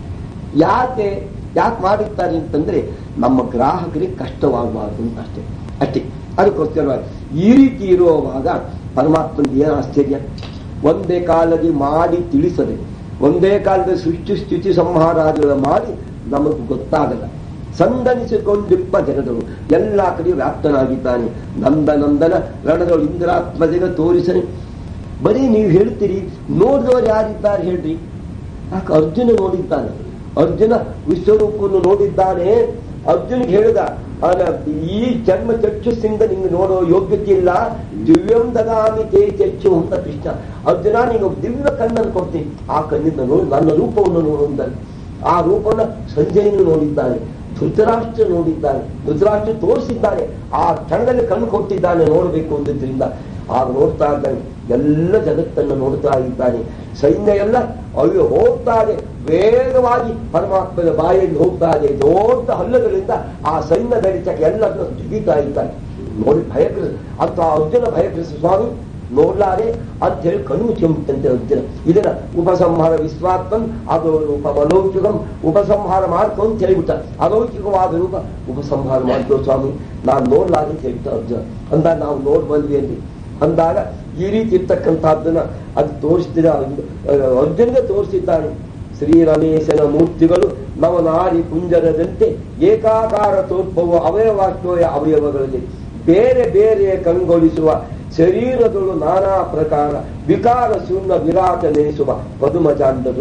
ಯಾಕೆ ಯಾಕೆ ಮಾಡಿರ್ತಾರೆ ಅಂತಂದ್ರೆ ನಮ್ಮ ಗ್ರಾಹಕರಿಗೆ ಕಷ್ಟವಾಗಬಾರ್ದು ಅಂತ ಅಷ್ಟೇ ಅಷ್ಟೇ ಅದಕ್ಕೋಸ್ಕರ ಈ ರೀತಿ ಇರುವಾಗ ಪರಮಾತ್ಮನ ಏನು ಆಶ್ಚರ್ಯ ಒಂದೇ ಕಾಲದಲ್ಲಿ ಮಾಡಿ ತಿಳಿಸದೆ ಒಂದೇ ಕಾಲದಲ್ಲಿ ಸೃಷ್ಟಿ ಸ್ಥಿತಿ ಸಂಹಾರಾದಿಗಳ ಮಾಡಿ ನಮಗೆ ಗೊತ್ತಾಗಲ್ಲ ಸಂದನಿಸಿಕೊಂಡಿಪ್ಪ ಜಗದಳು ಎಲ್ಲ ಕಡೆ ವ್ಯಾಪ್ತನಾಗಿದ್ದಾನೆ ನಂದ ನಂದನ ರಣದಳು ಇಂದ್ರಾತ್ಮಜಗ ತೋರಿಸನೆ ಬರೀ ನೀವು ಹೇಳ್ತೀರಿ ನೋಡಿದವರು ಯಾರಿದ್ದಾರೆ ಹೇಳ್ರಿ ಯಾಕೆ ಅರ್ಜುನ ನೋಡಿದ್ದಾನೆ ಅರ್ಜುನ ವಿಶ್ವರೂಪವನ್ನು ನೋಡಿದ್ದಾನೆ ಅರ್ಜುನಿಗೆ ಹೇಳಿದ ಅಲ್ಲ, ಈ ಜನ್ಮ ಚಕ್ಷುಸಿಂದ ನಿಂಗೆ ನೋಡೋ ಯೋಗ್ಯತೆ ಇಲ್ಲ ದಿವ್ಯಂ ದದಾಮಿ ತೇ ಚಕ್ಷು ಅಂತ ಕೃಷ್ಣ ಅರ್ಜುನ ನೀನು ದಿವ್ಯ ಕಣ್ಣನ್ನು ಕೊಡ್ತೀನಿ ಆ ಕಣ್ಣಿಂದ ನೋಡು ನನ್ನ ರೂಪವನ್ನು ನೋಡು ಅಂತಾನೆ. ಆ ರೂಪವನ್ನು ಸಂಜಯನು ನೋಡಿದ್ದಾನೆ ಧೃತರಾಷ್ಟ್ರ ನೋಡಿದ್ದಾನೆ ಧೃತರಾಷ್ಟ್ರ ತೋರಿಸಿದ್ದಾನೆ ಆ ಕ್ಷಣದಲ್ಲಿ ಕಣ್ಣು ಕೊಟ್ಟಿದ್ದಾನೆ ನೋಡಬೇಕು ಅಂದಿದ್ರಿಂದ ಆಗ ನೋಡ್ತಾ ಇದ್ದಾನೆ ಎಲ್ಲ ಜಗತ್ತನ್ನು ನೋಡ್ತಾ ಇದ್ದಾನೆ ಸೈನ್ಯ ಎಲ್ಲ ಅಯ್ಯೋ ಹೋಗ್ತಾರೆ ವೇಗವಾಗಿ ಪರಮಾತ್ಮನ ಬಾಯಲ್ಲಿ ಹೋಗ್ತಾ ಇದೆ ದೊಡ್ಡ ಹಲ್ಲುಗಳಿಂದ ಆ ಸೈನ್ಯ ದಡಿತಕ್ಕೆ ಎಲ್ಲರನ್ನು ಜಿಗಿತಾ ಇದ್ದಾನೆ ನೋಡಿ ಭಯಕೃತ ಅಂತ ಅರ್ಜುನ ಭಯಕೃತ ಸ್ವಾಮಿ ನೋಡ್ಲಾರೆ ಅಂತ ಹೇಳಿ ಕಣ್ಣು ಚೆಂಬುತ್ತಂತೆ ಅರ್ಜುನ ಇದನ್ನ ಉಪಸಂಹಾರ ವಿಶ್ವಾತ್ಮನ್ ಅದು ರೂಪ ಅಲೌಕಿಕಂ ಉಪಸಂಹಾರ ಮಾಡ್ಕೊ ಅಂತ ಹೇಳಿಬಿಟ್ಟ ಅಲೌಕಿಕವಾದ ರೂಪ ಉಪಸಂಹಾರ ಮಾಡ್ಕೋ ಸ್ವಾಮಿ ನಾನು ನೋಡ್ಲಾರೆ ಅಂತ ಹೇಳ್ಬಿಟ್ಟ ಅರ್ಜುನ ಅಂದಾಗ ನಾವು ನೋಡ್ ಬಂದ್ವಿ ಅಲ್ಲಿ ಅಂದಾಗ ಈ ರೀತಿ ಇರ್ತಕ್ಕಂಥದ್ದನ್ನ ಅದು ತೋರಿಸ್ತಿದ ಅರ್ಜುನ್ಗೆ ತೋರಿಸಿದ್ದಾನೆ ಶ್ರೀ ರಮೇಶನ ಮೂರ್ತಿಗಳು ನವನಾರಿ ಕುಂಜರದಂತೆ ಏಕಾಕಾರ ತೋರ್ಪವು ಅವಯವಾಕ್ಯೋಯ ಅವಯವಗಳಲ್ಲಿ ಬೇರೆ ಬೇರೆ ಕಂಗೊಳಿಸುವ ಶರೀರಗಳು ನಾನಾ ಪ್ರಕಾರ ವಿಕಾರ ಶೂನ್ಯ ವಿರಾಟ ನೆನೆಸುವ ಪದುಮಜಾಂಡರು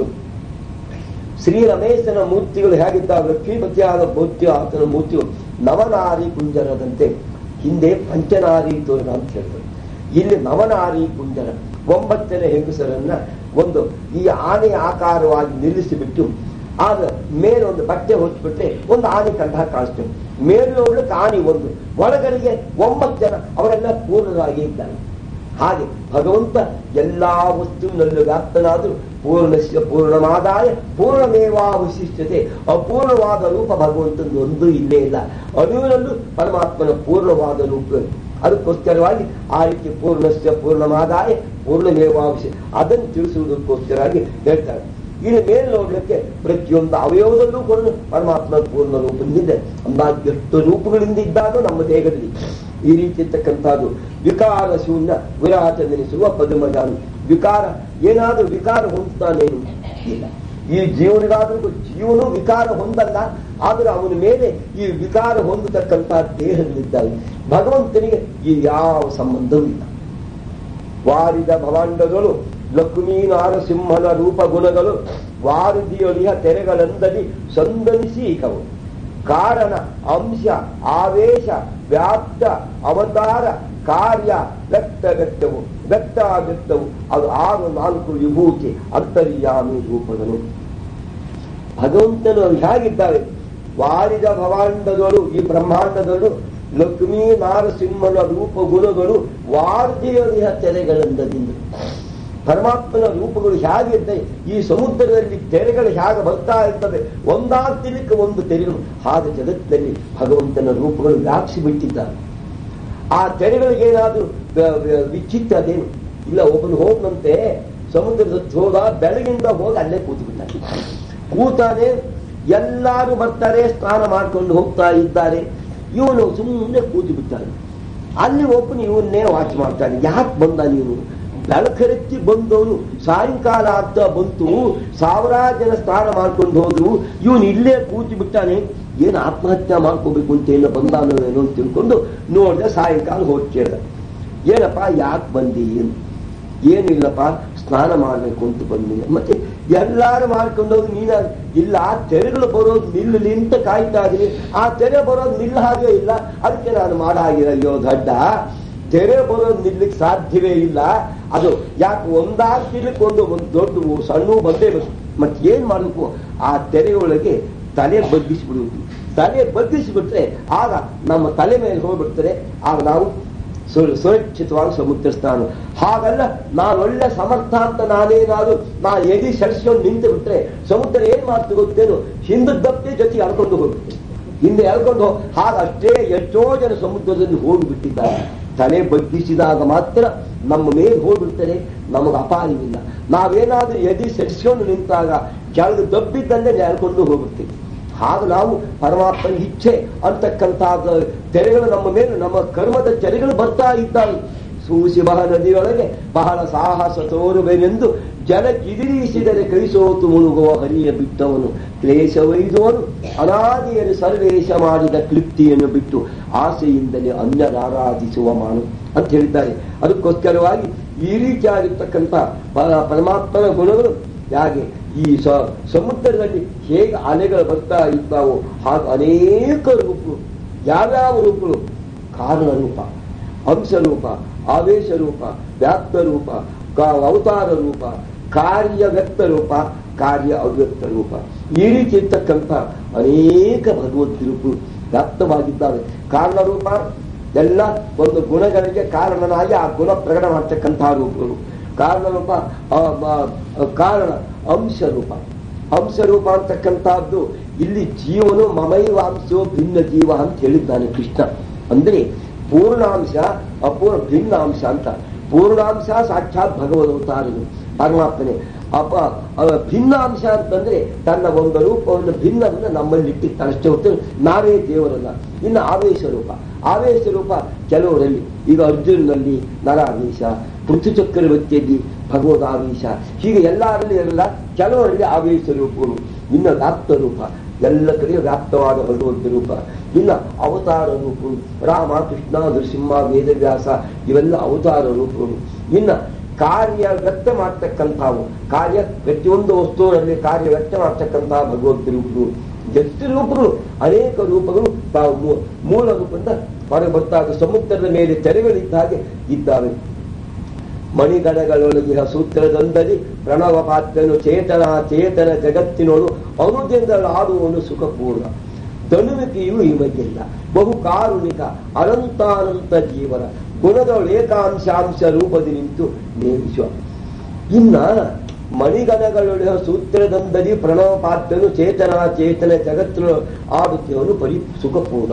ಶ್ರೀ ರಮೇಶನ ಮೂರ್ತಿಗಳು ಹೇಗಿದ್ದಾವೆ ಲಕ್ಷ್ಮೀಪತಿಯಾದ ಬೌದ್ಧ ಆತನ ಮೂರ್ತಿಗಳು ನವನಾರಿ ಕುಂಜರದಂತೆ ಹಿಂದೆ ಪಂಚನಾರಿ ತೋರಣ ಅಂತ ಹೇಳ್ತಾರೆ ಇಲ್ಲಿ ನವನಾರಿ ಕುಂಜರ ಒಂಬತ್ತನೇ ಹೆಂಗಸರನ್ನ ಒಂದು ಈ ಆನೆ ಆಕಾರವಾಗಿ ನಿಲ್ಲಿಸಿಬಿಟ್ಟು ಆಗ ಮೇಲೆ ಒಂದು ಬಟ್ಟೆ ಹೊಚ್ಚಿಬಿಟ್ರೆ ಒಂದು ಆನೆ ಕಂಡ ಕಾಣಿಸ್ತೇವೆ ಮೇಲೊಳಕ್ಕೆ ಆನೆ ಒಂದು ಒಳಗಡೆಗೆ ಒಂಬತ್ತು ಜನ ಅವರೆಲ್ಲ ಪೂರ್ಣರಾಗಿ ಇದ್ದಾರೆ ಹಾಗೆ ಭಗವಂತ ಎಲ್ಲಾ ವಸ್ತುವಿನಲ್ಲೂ ವ್ಯಾಪ್ತನಾದರೂ ಪೂರ್ಣಸ್ಯ ಪೂರ್ಣಮಾದಾಯ ಪೂರ್ಣಮೇವಾವಶಿಷ್ಯತೆ ಅಪೂರ್ಣವಾದ ರೂಪ ಭಗವಂತನ ಒಂದೂ ಇಲ್ಲೇ ಇಲ್ಲ ಅಣುವಿನಲ್ಲೂ ಪರಮಾತ್ಮನ ಪೂರ್ಣವಾದ ರೂಪ ಅದಕ್ಕೋಸ್ಕರವಾಗಿ ಆ ರೀತಿ ಪೂರ್ಣಸ್ಯ ಪೂರ್ಣಮಾದಾಯ ಪೂರ್ಣಮೇವಾವಶಿ ಅದನ್ನು ತಿಳಿಸುವುದಕ್ಕೋಸ್ಕರವಾಗಿ ಹೇಳ್ತಾರೆ ಇನ್ನು ಮೇಲೆ ನೋಡ್ಲಿಕ್ಕೆ ಪ್ರತಿಯೊಂದು ಅವಯವದಲ್ಲೂ ಕೂಡ ಪರಮಾತ್ಮ ಪೂರ್ಣ ರೂಪದಿಂದಿದೆ ಅಂದಾಜು ಎಷ್ಟು ರೂಪಗಳಿಂದ ಇದ್ದಾಗೋ ನಮ್ಮ ದೇಹದಲ್ಲಿ ಈ ರೀತಿ ಇರ್ತಕ್ಕಂಥದ್ದು ವಿಕಾರ ಶೂನ್ಯ ವಿರಾಟ ನೆನೆಸುವ ಪದುಮಜಾನು ವಿಕಾರ ಏನಾದ್ರೂ ವಿಕಾರ ಹೊಂದುತ್ತಾನೇನು ಇಲ್ಲ ಈ ಜೀವನಿಗಾದ್ರೂ ಜೀವನು ವಿಕಾರ ಹೊಂದಲ್ಲ ಆದ್ರೆ ಅವನ ಮೇಲೆ ಈ ವಿಕಾರ ಹೊಂದತಕ್ಕಂತಹ ದೇಹಗಳಿದ್ದಾವೆ ಭಗವಂತನಿಗೆ ಈ ಯಾವ ಸಂಬಂಧವೂ ಇಲ್ಲ ವಾರಿದ ಭವಾಂಡಗಳು ಲಕ್ಷ್ಮೀ ನಾರಸಿಂಹನ ರೂಪ ಗುಣಗಳು ವಾರಿದಿಯೊಳಿಯ ತೆರೆಗಳಂದಲಿ ಸಂದನಿಸಿ ಇಕವು ಕಾರಣ ಅಂಶ ಆವೇಶ ವ್ಯಾಪ್ತ ಅವತಾರ ಕಾರ್ಯ ವ್ಯಕ್ತಗತ್ಯವು ವ್ಯಕ್ತಾಗತ್ಯವು ಅದು ಆರು ನಾಲ್ಕು ವಿಭೂತಿ ಅಂತರ್ಯಾಮಿ ರೂಪಗಳು ಭಗವಂತನು ಹೇಗಿದ್ದಾವೆ ವಾರಿದ ಭವಾಂಡಗಳು ಈ ಬ್ರಹ್ಮಾಂಡಗಳು ಲಕ್ಷ್ಮೀ ನಾರಸಿಂಹನ ರೂಪ ಗುಣಗಳು ವಾರ್ಧಿಯ ತೆರೆಗಳಿಂದದಿಂದ ಪರಮಾತ್ಮನ ರೂಪಗಳು ಹೇಗಿರ್ತವೆ ಈ ಸಮುದ್ರದಲ್ಲಿ ತೆರೆಗಳು ಹೇಗೆ ಬರ್ತಾ ಇರ್ತವೆ ಒಂದಾಗ್ತಿಲಿಕ್ಕೆ ಒಂದು ತೆರೆಗಳು ಹಾಗೆ ಜಗತ್ತಿನಲ್ಲಿ ಭಗವಂತನ ರೂಪಗಳು ವ್ಯಾಪಿಸಿ ಬಿಟ್ಟಿದ್ದಾರೆ ಆ ತೆರೆಗಳಿಗೇನಾದ್ರೂ ವಿಚಿತ್ರ ಅದೇನು ಇಲ್ಲ ಒಬ್ಬನು ಹೋದಂತೆ ಸಮುದ್ರದ ಹೋದ ಬೆಳಗಿಂದ ಹೋಗಿ ಅಲ್ಲೇ ಕೂತು ಬಿಟ್ಟಾನೆ ಕೂತಾನೆ ಎಲ್ಲರೂ ಬರ್ತಾರೆ ಸ್ನಾನ ಮಾಡ್ಕೊಂಡು ಹೋಗ್ತಾ ಇದ್ದಾರೆ ಇವನು ಸುಮ್ಮನೆ ಕೂತು ಬಿಟ್ಟಾನೆ ಅಲ್ಲಿ ಒಬ್ಬನು ಇವನ್ನೇ ವಾಚ್ ಮಾಡ್ತಾನೆ ಯಾಕೆ ಬಂದ ನೀನು ಬೆಳಕರೆತ್ತಿ ಬಂದವನು ಸಾಯಂಕಾಲ ಆಗ್ತಾ ಬಂತು ಸಾವಿರಾರು ಜನ ಸ್ನಾನ ಮಾಡ್ಕೊಂಡು ಹೋದ್ರು ಇವನು ಇಲ್ಲೇ ಕೂತು ಬಿಟ್ಟಾನೆ ಏನು ಆತ್ಮಹತ್ಯೆ ಮಾಡ್ಕೋಬೇಕು ಅಂತ ಏನೋ ಬಂದಾನೋ ಏನೋ ಅಂತ ತಿಳ್ಕೊಂಡು ನೋಡಿದೆ ಸಾಯಂಕಾಲ ಹೋಗಿ ಕೇಳ್ದ ಏನಪ್ಪ ಯಾಕೆ ಬಂದಿ ಏನು ಏನಿಲ್ಲಪ್ಪ ಸ್ನಾನ ಮಾಡಬೇಕು ಅಂತ ಬಂದಿ ಮತ್ತೆ ಎಲ್ಲಾರು ಮಾಡ್ಕೊಂಡೋಗಿ ನೀನ ಇಲ್ಲ ಆ ತೆರೆಗಳು ಬರೋದು ನಿಲ್ಲಲಿ ಅಂತ ಕಾಯ್ತಾ ಇದೀನಿ ಆ ತೆರೆ ಬರೋದು ನಿಲ್ಲ ಹಾಗೆ ಇಲ್ಲ ಅದಕ್ಕೆ ನಾನು ಮಾಡ ಹಾಗಿರ ಅಯ್ಯೋ ದಡ್ಡ ತೆರೆ ಬರೋದು ನಿಲ್ಲಕ್ಕೆ ಸಾಧ್ಯವೇ ಇಲ್ಲ ಅದು ಯಾಕೆ ಒಂದಾಗ್ತಿರ್ಲಿಕ್ಕೆ ಒಂದು ಒಂದು ದೊಡ್ಡ ಸಣ್ಣ ಬಂದೇ ಬೇಕು ಮತ್ತೆ ಏನ್ ಮಾಡಬೇಕು ಆ ತೆರೆಯೊಳಗೆ ತಲೆ ಬಗ್ಗಿಸ್ಬಿಡುವುದು ತಲೆ ಬಗ್ಗಿಸಿಬಿಟ್ರೆ ಆಗ ನಮ್ಮ ತಲೆ ಮೇಲೆ ಹೋಗ್ಬಿಡ್ತಾರೆ ಆಗ ನಾವು ಸು- ಸುರಕ್ಷಿತವಾಗಿ ಸಮುದ್ರ ಸ್ನಾನ ಹಾಗಲ್ಲ ನಾನು ಒಳ್ಳೆ ಸಮರ್ಥ ಅಂತ ನಾನೇನಾದ್ರು ನಾನು ಎದಿ ಸರಿಸ್ಕೊಂಡು ನಿಂತು ಬಿಟ್ರೆ ಸಮುದ್ರ ಏನ್ ಮಾಡ್ತು ಗೊತ್ತೇನು ಹಿಂದದ್ದಪ್ಪೆ ಜೊತೆಗೆ ಎಳ್ಕೊಂಡು ಹೋಗುತ್ತೆ ಹಿಂದೆ ಎಳ್ಕೊಂಡು ಹೋಗ್- ಹಾಗಷ್ಟೇ ಎಷ್ಟೋ ಜನ ಸಮುದ್ರದಲ್ಲಿ ಹೋಗಿಬಿಟ್ಟಿದ್ದಾರೆ ತಲೆ ಬಗ್ಗಿಸಿದಾಗ ಮಾತ್ರ ನಮ್ಮ ಮೇಲೆ ಹೋಗ್ಬಿಡ್ತಾರೆ ನಮಗೆ ಅಪಾಯವಿಲ್ಲ ನಾವೇನಾದ್ರೂ ಎದಿ ಸೆಡ್ಸ್ಕೊಂಡು ನಿಂತಾಗ ಕೆಳಗೆ ದಬ್ಬಿದ್ದಲ್ಲೇ ನೆಲ್ಕೊಂಡು ಹೋಗುತ್ತೇವೆ ಹಾಗೆ ನಾವು ಪರಮಾತ್ಮನ ಇಚ್ಛೆ ಅಂತಕ್ಕಂಥ ತೆರೆಗಳು ನಮ್ಮ ಮೇಲೆ ನಮ್ಮ ಕರ್ಮದ ತೆರೆಗಳು ಬರ್ತಾ ಇದ್ದಾವೆ ಸೂಸಿಬಹ ನದಿಯೊಳಗೆ ಬಹಳ ಸಾಹಸ ತೋರುವೆನೆಂದು ಜಲಕ್ಕಿದಿರಿಸಿದರೆ ಕೈಸೋತು ಮುಳುಗುವ ಹರಿಯ ಬಿಟ್ಟವನು ಕ್ಲೇಶವೈದೋನು ಅನಾದಿಯಲ್ಲಿ ಸರ್ವೇಶ ಮಾಡಿದ ಕ್ಲಿಪ್ತಿಯನ್ನು ಬಿಟ್ಟು ಆಸೆಯಿಂದಲೇ ಅನ್ಯರಾರಾಧಿಸುವ ಮಾನು ಅಂತ ಹೇಳಿದ್ದಾರೆ ಅದಕ್ಕೋಸ್ಕರವಾಗಿ ಈ ರೀತಿಯಾಗಿರ್ತಕ್ಕಂಥ ಪ- ಪರಮಾತ್ಮನ ಗುಣಗಳು ಹಾಗೆ ಈ ಸ ಸಮುದ್ರದಲ್ಲಿ ಹೇಗೆ ಅಲೆಗಳು ಬರ್ತಾ ಇದ್ದಾವೋ ಹಾಗೆ ಅನೇಕ ರೂಪಗಳು ಯಾವ್ಯಾವ ರೂಪಗಳು ಕಾರಣ ರೂಪ ಅಂಶ ರೂಪ ಆವೇಶ ರೂಪ ವ್ಯಾಪ್ತ ರೂಪ ಕ- ಅವತಾರ ರೂಪ ಕಾರ್ಯ ವ್ಯಕ್ತ ರೂಪ ಕಾರ್ಯ ಅವ್ಯಕ್ತ ರೂಪ ಈ ರೀತಿ ಇರ್ತಕ್ಕಂಥ ಅನೇಕ ಭಗವದ್ ರೂಪಗಳು ವ್ಯಾಪ್ತವಾಗಿದ್ದಾವೆ ಕಾರಣ ರೂಪ ಎಲ್ಲ ಒಂದು ಗುಣಗಳಿಗೆ ಕಾರಣನಾಗಿ ಆ ಗುಣ ಪ್ರಕಟ ಮಾಡ್ತಕ್ಕಂತಹ ರೂಪಗಳು ಕಾರಣ ರೂಪ ಆ, ಮ- ಕಾರಣ ಅಂಶ ರೂಪ ಅಂಶ ರೂಪ ಅಂತಕ್ಕಂಥದ್ದು ಇಲ್ಲಿ ಜೀವನು ಮಮೈವಾಂಶೋ ಭಿನ್ನ ಜೀವ ಅಂತ ಹೇಳಿದ್ದಾನೆ ಕೃಷ್ಣ ಅಂದ್ರೆ ಪೂರ್ಣಾಂಶ ಅಪೂರ್ಣ ಭಿನ್ನಾಂಶ ಅಂತ ಪೂರ್ಣಾಂಶ ಸಾಕ್ಷಾತ್ ಭಗವದವತಾರನು ಪರಮಾತ್ಮನೆ ಅಪ ಅವ ಭಿನ್ನಾಂಶ ಅಂತಂದ್ರೆ ತನ್ನ ಒಂದು ರೂಪವನ್ನು ಭಿನ್ನವನ್ನು ನಮ್ಮಲ್ಲಿ ಇಟ್ಟಿರ್ತಾನೆ ಅಷ್ಟೇ ಹೊತ್ತು ನಾವೇ ದೇವರಲ್ಲ ಇನ್ನು ಆವೇಶ ರೂಪ ಆವೇಶ ರೂಪ ಕೆಲವರಲ್ಲಿ ಈಗ ಅರ್ಜುನಲ್ಲಿ ನರಾವೇಶ ಪೃಥ್ವಿ ಚಕ್ರವರ್ತಿಯಲ್ಲಿ ಭಗವದ್ ಆವೇಶ ಹೀಗೆ ಎಲ್ಲರಲ್ಲಿ ಎಲ್ಲ ಕೆಲವರಲ್ಲಿ ಆವೇಶ ರೂಪಗಳು ಇನ್ನು ವ್ಯಾಪ್ತ ರೂಪ ಎಲ್ಲ ಕಡೆ ವ್ಯಾಪ್ತವಾದ ಭಗವಂತ ರೂಪ ಇನ್ನ ಅವತಾರ ರೂಪಗಳು ರಾಮ ಕೃಷ್ಣ ನರಸಿಂಹ ವೇದವ್ಯಾಸ ಇವೆಲ್ಲ ಅವತಾರ ರೂಪಗಳು ಇನ್ನ ಕಾರ್ಯ ವ್ಯಕ್ತ ಮಾಡ್ತಕ್ಕಂಥವು ಕಾರ್ಯ ಪ್ರತಿಯೊಂದು ವಸ್ತುವಿನಲ್ಲಿ ಕಾರ್ಯ ವ್ಯಕ್ತ ಮಾಡ್ತಕ್ಕಂತಹ ಭಗವಂತ ರೂಪಗಳು ಎಷ್ಟು ರೂಪಗಳು ಅನೇಕ ರೂಪಗಳು ತಾವು ಮೂ- ಮೂಲ ರೂಪದಿಂದ ಹೊರಗೆ ಬರ್ತಾ ಇದ್ದು ಸಮುದ್ರದ ಮೇಲೆ ತೆರೆಗಳಿದ್ದ ಹಾಗೆ ಇದ್ದಾವೆ ಮಣಿಗಣಗಳೊಳಗಿನ ಸೂತ್ರದಂದಲಿ ಪ್ರಣವ ಪಾತ್ರನು ಚೇತನ ಚೇತನ ಜಗತ್ತಿನೋಳು ಅನುದಿಂದಲು ಆಡುವನು ಸುಖಪೂರ್ಣ ತನುವಿಕೆಯೂ ಇವಾಗಿಲ್ಲ ಬಹು ಕಾರುಣಿಕ ಅನಂತಾನಂತ ಜೀವನ ಗುಣದೊಳು ಏಕಾಂಶಾಂಶ ರೂಪದಿ ನಿಂತು ನೇಮಿಸುವ ಇನ್ನ ಮಣಿಗಣಗಳೊಳ ಸೂತ್ರದಂದಲಿ ಪ್ರಣವ ಪಾತ್ರನು ಚೇತನ ಚೇತನ ಜಗತ್ತಿನ ಆಡುತ್ತೇವನು ಪರಿ ಸುಖಪೂರ್ಣ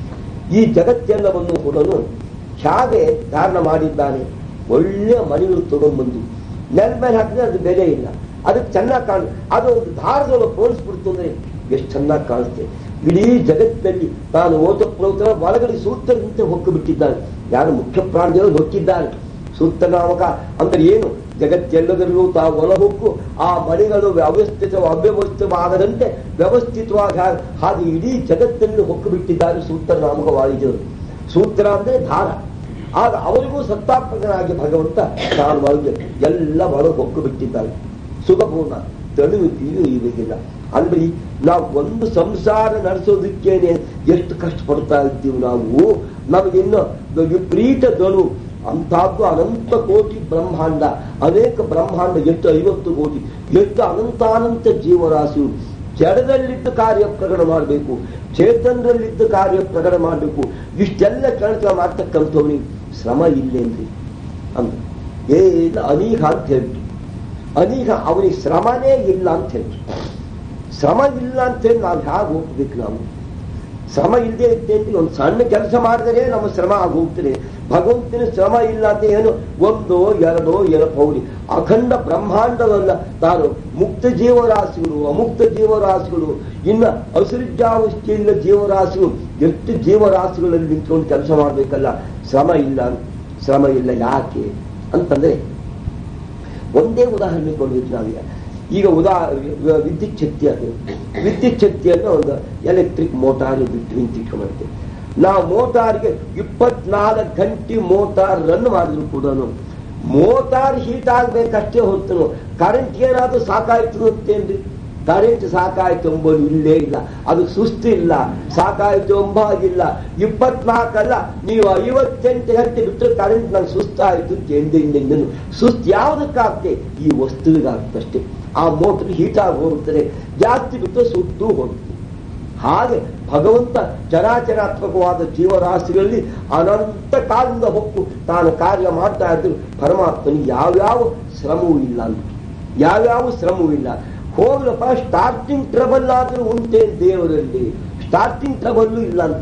ಈ ಜಗತ್ತೆಲ್ಲವನ್ನು ಕೂಡ ಹೇಗೆ ಧಾರಣ ಮಾಡಿದ್ದಾನೆ ಒಳ್ಳೆಯ ಮಣಿಗಳು ತಗೊಂಡ್ಬಂದು ನೆಲ ಮೇಲೆ ಹಾಕಿದ್ರೆ ಅದು ಬೆಲೆ ಇಲ್ಲ ಅದಕ್ಕೆ ಚೆನ್ನಾಗಿ ಕಾಣ ಅದು ಒಂದು ದಾರದೊಳಗೆ ಹೋಲಿಸ್ಬಿಡ್ತು ಅಂದ್ರೆ ಎಷ್ಟು ಚೆನ್ನಾಗಿ ಕಾಣುತ್ತೆ ಇಡೀ ಜಗತ್ತಿನಲ್ಲಿ ತಾನು ಓತಪ್ರೋತರ ಒಳಗಡೆ ಸೂತ್ರದಂತೆ ಹೊಕ್ಕು ಬಿಟ್ಟಿದ್ದಾನೆ ಯಾರು ಮುಖ್ಯ ಪ್ರಾಣಿಗಳು ಹೊಕ್ಕಿದ್ದಾರೆ ಸೂತ್ರ ನಾಮಕ ಅಂದ್ರೆ ಏನು ಜಗತ್ತೆಲ್ಲದರಲ್ಲೂ ತಾವು ಒಳಹೊಕ್ಕು ಆ ಮಣಿಗಳು ವ್ಯವಸ್ಥಿತ ಅವ್ಯವಸ್ಥಿತವಾಗದಂತೆ ವ್ಯವಸ್ಥಿತವಾಗಿ ಹಾ- ಹಾಗೆ ಇಡೀ ಜಗತ್ತನ್ನು ಹೊಕ್ಕು ಬಿಟ್ಟಿದ್ದಾರೆ ಸೂತ್ರ ನಾಮಕ ವಾಣಿಜ್ಯರು ಸೂತ್ರ ಅಂದ್ರೆ ದಾರ ಆಗ ಅವರಿಗೂ ಸತ್ತಾತ್ಮಕನಾಗಿ ಭಗವಂತ ತಾನು ಒಳಗೆ ಎಲ್ಲ ಒಳಗೆ ಹೊಕ್ಕು ಬಿಟ್ಟಿದ್ದಾರೆ ಸುಖಪೂರ್ಣ ತಳುವಿಕೆಯೂ ಇವಾಗಿಲ್ಲ ಅಂದ್ರೆ ನಾವು ಒಂದು ಸಂಸಾರ ನಡೆಸೋದಕ್ಕೇನೆ ಎಷ್ಟು ಕಷ್ಟಪಡ್ತಾ ಇದ್ದೀವಿ ನಾವು ನಮಗಿನ್ನು ವಿಪರೀತ ದಳು ಅಂತಹದ್ದು ಅನಂತ ಕೋಟಿ ಬ್ರಹ್ಮಾಂಡ ಅನೇಕ ಬ್ರಹ್ಮಾಂಡ ಎಷ್ಟು ಐವತ್ತು ಕೋಟಿ ಎಷ್ಟು ಅನಂತಾನಂತ ಜೀವರಾಶಿಯು ಜಡದಲ್ಲಿದ್ದ ಕಾರ್ಯ ಪ್ರಕಟ ಮಾಡಬೇಕು ಚೇತನದಲ್ಲಿದ್ದ ಕಾರ್ಯ ಪ್ರಕಟ ಮಾಡಬೇಕು ಇಷ್ಟೆಲ್ಲ ಕೆಲಸ ಮಾಡ್ತಕ್ಕಂಥವ್ನಿಗೆ ಶ್ರಮ ಇಲ್ಲೇನ್ರಿ ಅಂತ ಏನ ಅನೀಹ ಅಂತ ಹೇಳ್ಬಿಟ್ಟು ಅನೀಹ ಅವನಿಗೆ ಶ್ರಮನೇ ಇಲ್ಲ ಅಂತ ಹೇಳ್ಬಿಟ್ಟು ಶ್ರಮ ಇಲ್ಲ ಅಂತ ಹೇಳಿ ನಾವು ಹೇಗೆ ಹೋಗ್ಬೇಕು ನಾವು ಶ್ರಮ ಇಲ್ಲದೆ ಇದ್ದೇಂತಿ ಒಂದು ಸಣ್ಣ ಕೆಲಸ ಮಾಡಿದರೆ ನಮ್ಮ ಶ್ರಮ ಆಗಿ ಹೋಗ್ತದೆ ಭಗವಂತನ ಶ್ರಮ ಇಲ್ಲ ಅಂತ ಏನು ಒಂದೋ ಎರಡೋ ಎರ ಪೌರಿ ಅಖಂಡ ಬ್ರಹ್ಮಾಂಡವನ್ನ ತಾನು ಮುಕ್ತ ಜೀವರಾಶಿಗಳು ಅಮುಕ್ತ ಜೀವರಾಶಿಗಳು ಇನ್ನ ಅಸುರಿಜ್ಜಾವಸ್ಥೆಯಿಂದ ಜೀವರಾಶಿಗಳು ಎಷ್ಟು ಜೀವರಾಶಿಗಳಲ್ಲಿ ನಿಂತ್ಕೊಂಡು ಕೆಲಸ ಮಾಡಬೇಕಲ್ಲ ಶ್ರಮ ಇಲ್ಲ ಶ್ರಮ ಇಲ್ಲ ಯಾಕೆ ಅಂತಂದ್ರೆ ಒಂದೇ ಉದಾಹರಣೆ ಕೊಡ್ಬೇಕು ನಾವೀಗ ಈಗ ಉದಾ ವಿದ್ಯುತ್ ಶಕ್ತಿ ಅದು ವಿದ್ಯುತ್ ಶಕ್ತಿಯನ್ನು ಒಂದು ಎಲೆಕ್ಟ್ರಿಕ್ ಮೋಟಾರ್ ಬಿಟ್ಟು ನಿಂತಿಟ್ಕೊಂಡ್ಬರ್ತೇವೆ ನಾವು ಮೋಟಾರ್ಗೆ ಇಪ್ಪತ್ನಾಲ್ಕು ಗಂಟೆ ಮೋಟಾರ್ ರನ್ ಮಾಡಿದ್ರು ಕೂಡ ಮೋಟಾರ್ ಹೀಟ್ ಆಗ್ಬೇಕಷ್ಟೇ ಹೊತ್ತು ಕರೆಂಟ್ ಏನಾದ್ರೂ ಸಾಕಾಯ್ತು ಅಂತೇನ್ರಿ ಕರೆಂಟ್ ಸಾಕಾಯ್ತು ಎಂಬುದು ಇಲ್ಲೇ ಇಲ್ಲ ಅದು ಸುಸ್ತು ಇಲ್ಲ ಸಾಕಾಯ್ತು ಎಂಬಾಗಿಲ್ಲ ಇಪ್ಪತ್ನಾಲ್ಕಲ್ಲ ನೀವು ಐವತ್ತೆಂಟು ಗಂಟೆ ಬಿಟ್ಟರೆ ಕರೆಂಟ್ ನಂಗೆ ಸುಸ್ತಾಯ್ತು ಅಂತ ಎಂದೆಂದೆಂದನು ಸುಸ್ತು ಯಾವುದಕ್ಕಾಗ್ತೆ ಈ ವಸ್ತುವಿಗಾಗ್ತಷ್ಟೇ ಆ ಮೋಟರ್ ಹೀಟ್ ಆಗಿ ಹೋಗುತ್ತದೆ ಜಾಸ್ತಿ ಬಿಟ್ಟು ಸುಟ್ಟು ಹೋಗುತ್ತೆ ಹಾಗೆ ಭಗವಂತ ಚರಾಚರಾತ್ಮಕವಾದ ಜೀವರಾಶಿಗಳಲ್ಲಿ ಅನಂತ ಕಾಲದಿಂದ ಹೊಕ್ಕು ತಾನು ಕಾರ್ಯ ಮಾಡ್ತಾ ಇದ್ರು ಪರಮಾತ್ಮನಿಗೆ ಯಾವ್ಯಾವ ಶ್ರಮವೂ ಇಲ್ಲ ಅಂತ ಯಾವ್ಯಾವ ಶ್ರಮವೂ ಇಲ್ಲ ಹೋಗ್ಲಪ್ಪ ಸ್ಟಾರ್ಟಿಂಗ್ ಟ್ರಬಲ್ ಆದ್ರೂ ಉಂಟೆ ದೇವರಲ್ಲಿ ಸ್ಟಾರ್ಟಿಂಗ್ ಟ್ರಬಲ್ಲು ಇಲ್ಲ ಅಂತ ಹೇಳಿ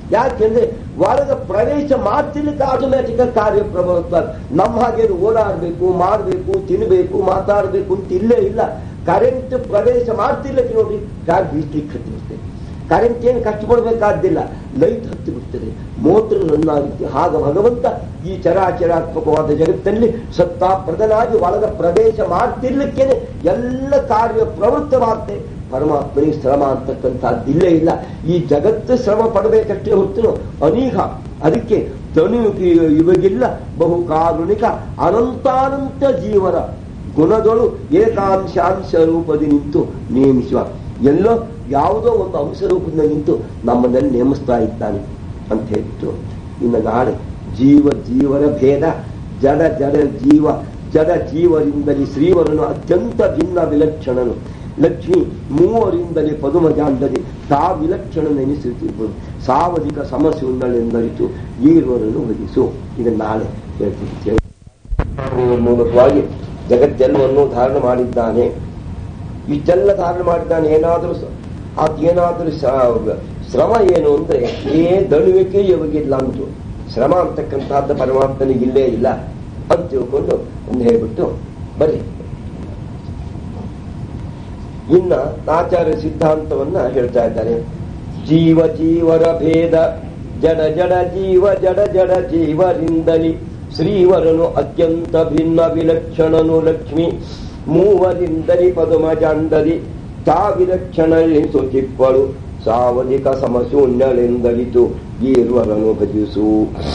ಯಾಕೆಂದ್ರೆ ಒಳಗ ಪ್ರವೇಶ ಮಾಡ್ತಿರ್ಲಿಕ್ಕೆ ಆಟೋಮ್ಯಾಟಿಕ್ ಕಾರ್ಯ ಪ್ರಭುತ್ವ ನಮ್ಮ ಹಾಗೆ ಓಡಾಡ್ಬೇಕು ಮಾಡ್ಬೇಕು ತಿನ್ಬೇಕು ಮಾತಾಡ್ಬೇಕು ಅಂತ ಇಲ್ಲೇ ಇಲ್ಲ ಕರೆಂಟ್ ಪ್ರವೇಶ ಮಾಡ್ತಿರ್ಲಿಕ್ಕೆ ನೋಡ್ರಿ ಫ್ಯಾನ್ ಬೀಸ್ಲಿಕ್ಕೆ ಹತ್ತಿರುತ್ತೆ ಕರೆಂಟ್ ಏನು ಕಷ್ಟಪಡಬೇಕಾದ್ದಿಲ್ಲ ಲೈಟ್ ಹತ್ತಿ ಬಿಡ್ತದೆ ಮೋಟರ್ ರನ್ ಆಗುತ್ತೆ ಆಗ ಭಗವಂತ ಈ ಚರಾಚರಾತ್ಮಕವಾದ ಜಗತ್ತಲ್ಲಿ ಸತ್ತಾಪ್ರದನಾಗಿ ಒಳಗ ಪ್ರವೇಶ ಮಾಡ್ತಿರ್ಲಿಕ್ಕೇನೆ ಎಲ್ಲ ಕಾರ್ಯ ಪ್ರವೃತ್ತವಾಗುತ್ತೆ ಪರಮಾತ್ಮನಿಗೆ ಶ್ರಮ ಅಂತಕ್ಕಂಥದ್ದಿಲ್ಲೇ ಇಲ್ಲ ಈ ಜಗತ್ತು ಶ್ರಮ ಪಡಬೇಕಷ್ಟೇ ಹೊತ್ತು ಅನೀಹ ಅದಕ್ಕೆ ತನು ಇವಾಗಿಲ್ಲ ಬಹು ಕಾರುಣಿಕ ಅನಂತಾನಂತ ಜೀವನ ಗುಣಗಳು ಏಕಾಂಶಾಂಶ ರೂಪದಿ ನಿಂತು ನೇಮಿಸುವ ಎಲ್ಲೋ ಯಾವುದೋ ಒಂದು ಅಂಶ ರೂಪದಿಂದ ನಿಂತು ನಮ್ಮನ್ನಲ್ಲಿ ನೇಮಿಸ್ತಾ ಇದ್ದಾನೆ ಅಂತ ಹೇಳ್ಬಿಟ್ಟು ಇನ್ನು ನಾಳೆ ಜೀವ ಜೀವನ ಭೇದ ಜಡ ಜಡ ಜೀವ ಜಡ ಜೀವರಿಂದಲೇ ಶ್ರೀವರನು ಅತ್ಯಂತ ಭಿನ್ನ ವಿಲಕ್ಷಣನು ಲಕ್ಷ್ಮಿ ಮೂವರಿಂದಲೇ ಪದುಮಜಾಂಡದೆ ತಾ ವಿಲಕ್ಷಣ ನೆನೆಸುತ್ತಿರ್ಬೋದು ಸಾವಧಿಕ ಸಮಸ್ಯೆ ಉಂಡಳೆಂದರಿತು ಈರುವರನ್ನು ವಹಿಸು ಈಗ ನಾಳೆ ಹೇಳ್ತೀನಿ ಮೂಲಕವಾಗಿ ಜಗತ್ತೆಲ್ಲವನ್ನು ಧಾರಣ ಮಾಡಿದ್ದಾನೆ ಇಷ್ಟೆಲ್ಲ ಧಾರಣ ಮಾಡಿದ್ದಾನೆ ಏನಾದರೂ ಅದೇನಾದರೂ ಶ್ರಮ ಏನು ಅಂದ್ರೆ ಏ ದಳುವಿಕೆ ಇವಾಗಿಲ್ಲ ಅಂತು ಶ್ರಮ ಅಂತಕ್ಕಂಥದ್ದು ಪರಮಾತ್ಮನಿಗೆ ಇಲ್ಲೇ ಇಲ್ಲ ಅಂತ ತಿಳ್ಕೊಂಡು ಒಂದು ಹೇಳ್ಬಿಟ್ಟು ಬರ್ರಿ ಇನ್ನ ಆಚಾರ್ಯ ಸಿದ್ಧಾಂತವನ್ನ ಹೇಳ್ತಾ ಇದ್ದಾರೆ ಜೀವ ಜೀವರ ಭೇದ ಜಡ ಜಡ ಜೀವ ಜಡ ಜಡ ಜೀವರಿಂದಲಿ ಶ್ರೀವರನು ಅತ್ಯಂತ ಭಿನ್ನ ವಿಲಕ್ಷಣನು ಲಕ್ಷ್ಮಿ ಮೂವರಿಂದಲಿ ಪದುಮಜಾಂಡಲಿ ತಾ ವಿಲಕ್ಷಣ ಚಿಪ್ಪಳು ಸಾವಧಿಕ ಸಮಶೂನ್ಯಳೆಂದಲಿತು ಈರ್ವರನು ಭಜಿಸು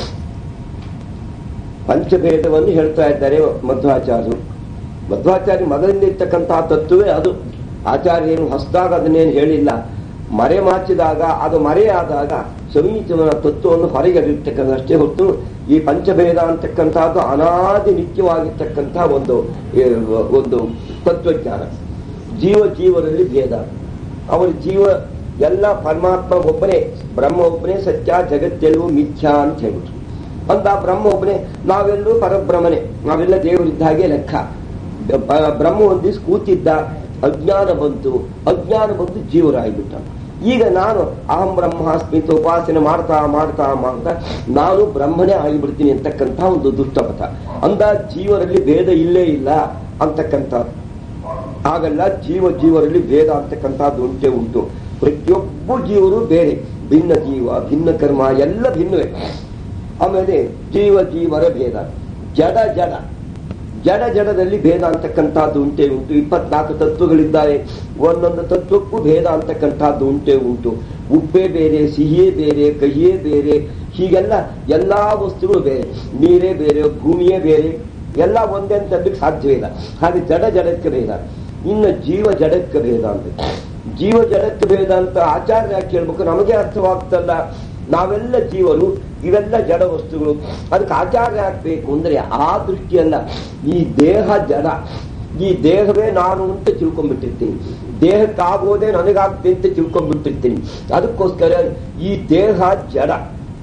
ಪಂಚಭೇದವನ್ನು ಹೇಳ್ತಾ ಇದ್ದಾರೆ ಮಧ್ವಾಚಾರ್ಯರು ಮಧ್ವಾಚಾರ್ಯ ಮೊದಲಿಂದ ಇರ್ತಕ್ಕಂತಹ ತತ್ವವೇ ಅದು ಆಚಾರ್ಯ ಏನು ಹೊಸದಾಗ ಅದನ್ನೇನು ಹೇಳಿಲ್ಲ ಮರೆ ಮಾಚಿದಾಗ ಅದು ಮರೆಯಾದಾಗ ಸಮೀಚನ ತತ್ವವನ್ನು ಹೊರಗೆಡಿರ್ತಕ್ಕಂಥಷ್ಟೇ ಹೊತ್ತು ಈ ಪಂಚಭೇದ ಅಂತಕ್ಕಂಥದ್ದು ಅನಾದಿ ನಿತ್ಯವಾಗಿರ್ತಕ್ಕಂತಹ ಒಂದು ಒಂದು ತತ್ವಜ್ಞಾನ ಜೀವ ಜೀವರಲ್ಲಿ ಭೇದ ಅವರ ಜೀವ ಎಲ್ಲ ಪರಮಾತ್ಮ ಒಬ್ಬನೇ ಬ್ರಹ್ಮ ಒಬ್ಬನೇ ಸತ್ಯ ಜಗತ್ತೆಲ್ಲವೂ ಮಿಥ್ಯಾ ಅಂತ ಹೇಳ್ಬಿಟ್ರು ಅಂತ ಬ್ರಹ್ಮ ಒಬ್ಬನೇ ನಾವೆಲ್ಲರೂ ಪರಬ್ರಹ್ಮನೇ ನಾವೆಲ್ಲ ದೇವರಿದ್ದ ಹಾಗೆ ಲೆಕ್ಕ ಬ್ರಹ್ಮ ಒಂದು ದಿವಸ ಕೂತಿದ್ದ ಅಜ್ಞಾನ ಬಂತು ಅಜ್ಞಾನ ಬಂದು ಜೀವರಾಗಿಬಿಟ್ಟ ಈಗ ನಾನು ಅಹಂ ಬ್ರಹ್ಮಾಸ್ಮಿ ಅಂತ ಉಪಾಸನೆ ಮಾಡ್ತಾ ಮಾಡ್ತಾ ಮಾಡ್ತಾ ನಾನು ಬ್ರಹ್ಮನೇ ಆಗಿಬಿಡ್ತೀನಿ ಅಂತಕ್ಕಂಥ ಒಂದು ದುಷ್ಟಪಥ ಅಂದ ಜೀವರಲ್ಲಿ ಭೇದ ಇಲ್ಲೇ ಇಲ್ಲ ಅಂತಕ್ಕಂಥ ಹಾಗಲ್ಲ ಜೀವ ಜೀವರಲ್ಲಿ ಭೇದ ಅಂತಕ್ಕಂಥದ್ದು ಉಂಟೆ ಉಂಟು ಪ್ರತಿಯೊಬ್ಬ ಜೀವರು ಬೇರೆ ಭಿನ್ನ ಜೀವ ಭಿನ್ನ ಕರ್ಮ ಎಲ್ಲ ಭಿನ್ನವೇ ಆಮೇಲೆ ಜೀವ ಜೀವರ ಭೇದ ಜಡ ಜಡ ಜಡ ಜಡದಲ್ಲಿ ಭೇದ ಅಂತಕ್ಕಂಥದ್ದು ಉಂಟೆ ಉಂಟು ಇಪ್ಪತ್ನಾಲ್ಕು ತತ್ವಗಳಿದ್ದಾರೆ ಒಂದೊಂದು ತತ್ವಕ್ಕೂ ಭೇದ ಅಂತಕ್ಕಂಥದ್ದು ಉಂಟೆ ಉಂಟು ಉಪ್ಪೇ ಬೇರೆ ಸಿಹಿಯೇ ಬೇರೆ ಕಹಿಯೇ ಬೇರೆ ಹೀಗೆಲ್ಲ ಎಲ್ಲಾ ವಸ್ತುಗಳು ಬೇರೆ ನೀರೇ ಬೇರೆ ಭೂಮಿಯೇ ಬೇರೆ ಎಲ್ಲ ಒಂದೇ ಅಂತ ಅನ್ಲಿಕ್ಕೆ ಸಾಧ್ಯವೇ ಇಲ್ಲ ಹಾಗೆ ಜಡ ಜಡಕ್ಕೆ ಭೇದ ಇನ್ನು ಜೀವ ಜಡಕ್ಕೆ ಭೇದ ಅಂತ ಜೀವ ಜಡಕ್ಕೆ ಭೇದ ಅಂತ ಆಚಾರ್ಯ ಯಾಕೆ ಹೇಳ್ಬೇಕು ನಮಗೆ ಅರ್ಥವಾಗ್ತಲ್ಲ ನಾವೆಲ್ಲ ಜೀವರು ಇವೆಲ್ಲ ಜಡ ವಸ್ತುಗಳು ಅದಕ್ಕೆ ಆಚಾರ್ಯ ಹಾಕ್ಬೇಕು ಅಂದ್ರೆ ಆ ದೃಷ್ಟಿಯಲ್ಲ ಈ ದೇಹ ಜಡ ಈ ದೇಹವೇ ನಾನು ಅಂತ ತಿಳ್ಕೊಂಡ್ಬಿಟ್ಟಿರ್ತೀನಿ ದೇಹಕ್ಕಾಗೋದೇ ನನಗಾಗ್ತದೆ ಅಂತ ತಿಳ್ಕೊಂಡ್ಬಿಟ್ಟಿರ್ತೀನಿ ಅದಕ್ಕೋಸ್ಕರ ಈ ದೇಹ ಜಡ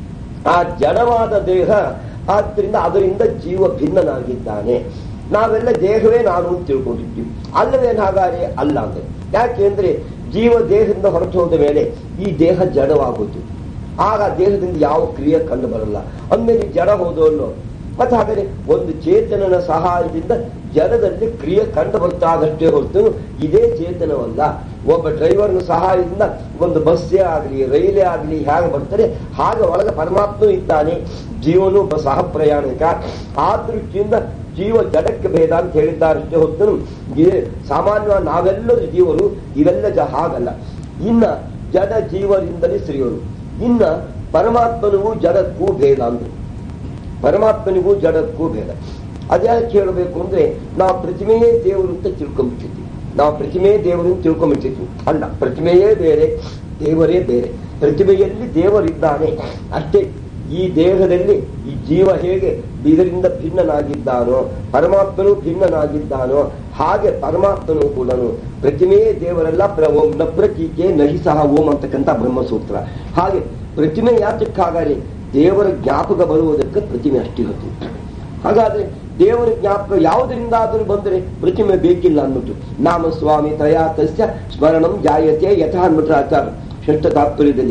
ಆ ಜಡವಾದ ದೇಹ ಆದ್ರಿಂದ ಅದರಿಂದ ಜೀವ ಭಿನ್ನನಾಗಿದ್ದಾನೆ ನಾವೆಲ್ಲ ದೇಹವೇ ನಾನು ಅಂತ ತಿಳ್ಕೊಂಡಿರ್ತೀವಿ ಅಲ್ಲವೇನು ಹಾಗಾದ್ರೆ ಅಲ್ಲ ಅಂದ್ರೆ ಯಾಕೆಂದ್ರೆ ಜೀವ ದೇಹದಿಂದ ಹೊರಟು ಹೋದ ಮೇಲೆ ಈ ದೇಹ ಜಡವಾಗೋದು ಆಗ ದೇಹದಿಂದ ಯಾವ ಕ್ರಿಯೆ ಕಂಡು ಬರಲ್ಲ ಅಂದ್ಮೇಲೆ ಜಡ ಹೋದವನು ಮತ್ತೆ ಹಾಗಾದ್ರೆ ಒಂದು ಚೇತನನ ಸಹಾಯದಿಂದ ಜಡದಲ್ಲಿ ಕ್ರಿಯೆ ಕಂಡು ಬರ್ತಾಗಷ್ಟೇ ಹೊರತು ಇದೇ ಚೇತನವಲ್ಲ ಒಬ್ಬ ಡ್ರೈವರ್ನ ಸಹಾಯದಿಂದ ಒಂದು ಬಸ್ಸೇ ಆಗಲಿ ರೈಲೇ ಆಗಲಿ ಹೇಗೆ ಬರ್ತಾರೆ ಹಾಗೆ ಒಳಗೆ ಪರಮಾತ್ಮ ಇದ್ದಾನೆ ಜೀವನು ಒಬ್ಬ ಸಹ ಪ್ರಯಾಣಿಕ ಆ ದೃಷ್ಟಿಯಿಂದ ಜೀವ ಜಡಕ್ಕೆ ಭೇದ ಅಂತ ಹೇಳಿದ್ದಾರಷ್ಟೇ ಹೊತ್ತು ಸಾಮಾನ್ಯವಾಗಿ ನಾವೆಲ್ಲರೂ ಜೀವರು ಇವೆಲ್ಲ ಜ ಹಾಗಲ್ಲ ಇನ್ನ ಜಡ ಜೀವರಿಂದಲೇ ಶ್ರೀಯರು ಇನ್ನ ಪರಮಾತ್ಮನಿಗೂ ಜಡಕ್ಕೂ ಭೇದ ಅಂದ್ರು ಪರಮಾತ್ಮನಿಗೂ ಜಡಕ್ಕೂ ಭೇದ ಅದ್ಯಾಕೆ ಹೇಳಬೇಕು ಅಂದ್ರೆ ನಾವು ಪ್ರತಿಮೆಯೇ ದೇವರು ಅಂತ ತಿಳ್ಕೊಂಡ್ಬಿಟ್ಟಿದ್ವಿ ನಾವು ಪ್ರತಿಮೆಯೇ ದೇವರು ಅಂತ ತಿಳ್ಕೊಂಡ್ಬಿಟ್ಟಿದ್ವಿ ಅಲ್ಲ ಪ್ರತಿಮೆಯೇ ಬೇರೆ ದೇವರೇ ಬೇರೆ ಪ್ರತಿಮೆಯಲ್ಲಿ ದೇವರಿದ್ದಾನೆ ಅಷ್ಟೇ ಈ ದೇಹದಲ್ಲಿ ಈ ಜೀವ ಹೇಗೆ ಇದರಿಂದ ಭಿನ್ನನಾಗಿದ್ದಾನೋ ಪರಮಾತ್ಮನು ಭಿನ್ನನಾಗಿದ್ದಾನೋ ಹಾಗೆ ಪರಮಾತ್ಮನು ಕೂಡ ಪ್ರತಿಮೆಯೇ ದೇವರೆಲ್ಲ ಪ್ರ ಓಂ ನ ಪ್ರತೀಕೆ ನಹಿ ಸಹ ಓಂ ಅಂತಕ್ಕಂಥ ಬ್ರಹ್ಮಸೂತ್ರ ಹಾಗೆ ಪ್ರತಿಮೆ ಯಾತಕ್ಕಾಗಲಿ ದೇವರ ಜ್ಞಾಪಕ ಬರುವುದಕ್ಕೆ ಪ್ರತಿಮೆ ಅಷ್ಟಿರುತ್ತೆ ಹಾಗಾದ್ರೆ ದೇವರ ಜ್ಞಾಪಕ ಯಾವುದರಿಂದಾದರೂ ಬಂದರೆ ಪ್ರತಿಮೆ ಬೇಕಿಲ್ಲ ಅಂದ್ಬಿಟ್ಟು ನಾಮ ಸ್ವಾಮಿ ತಯಾ ತಸ್ಯ ಸ್ಮರಣಂ ಜಾಯತೆ ಯಥ ಅಂದ್ಬಿಟ್ರೆ ಆಚಾರ ಷಷ್ಠ ತಾತ್ಪರ್ಯದಲ್ಲಿ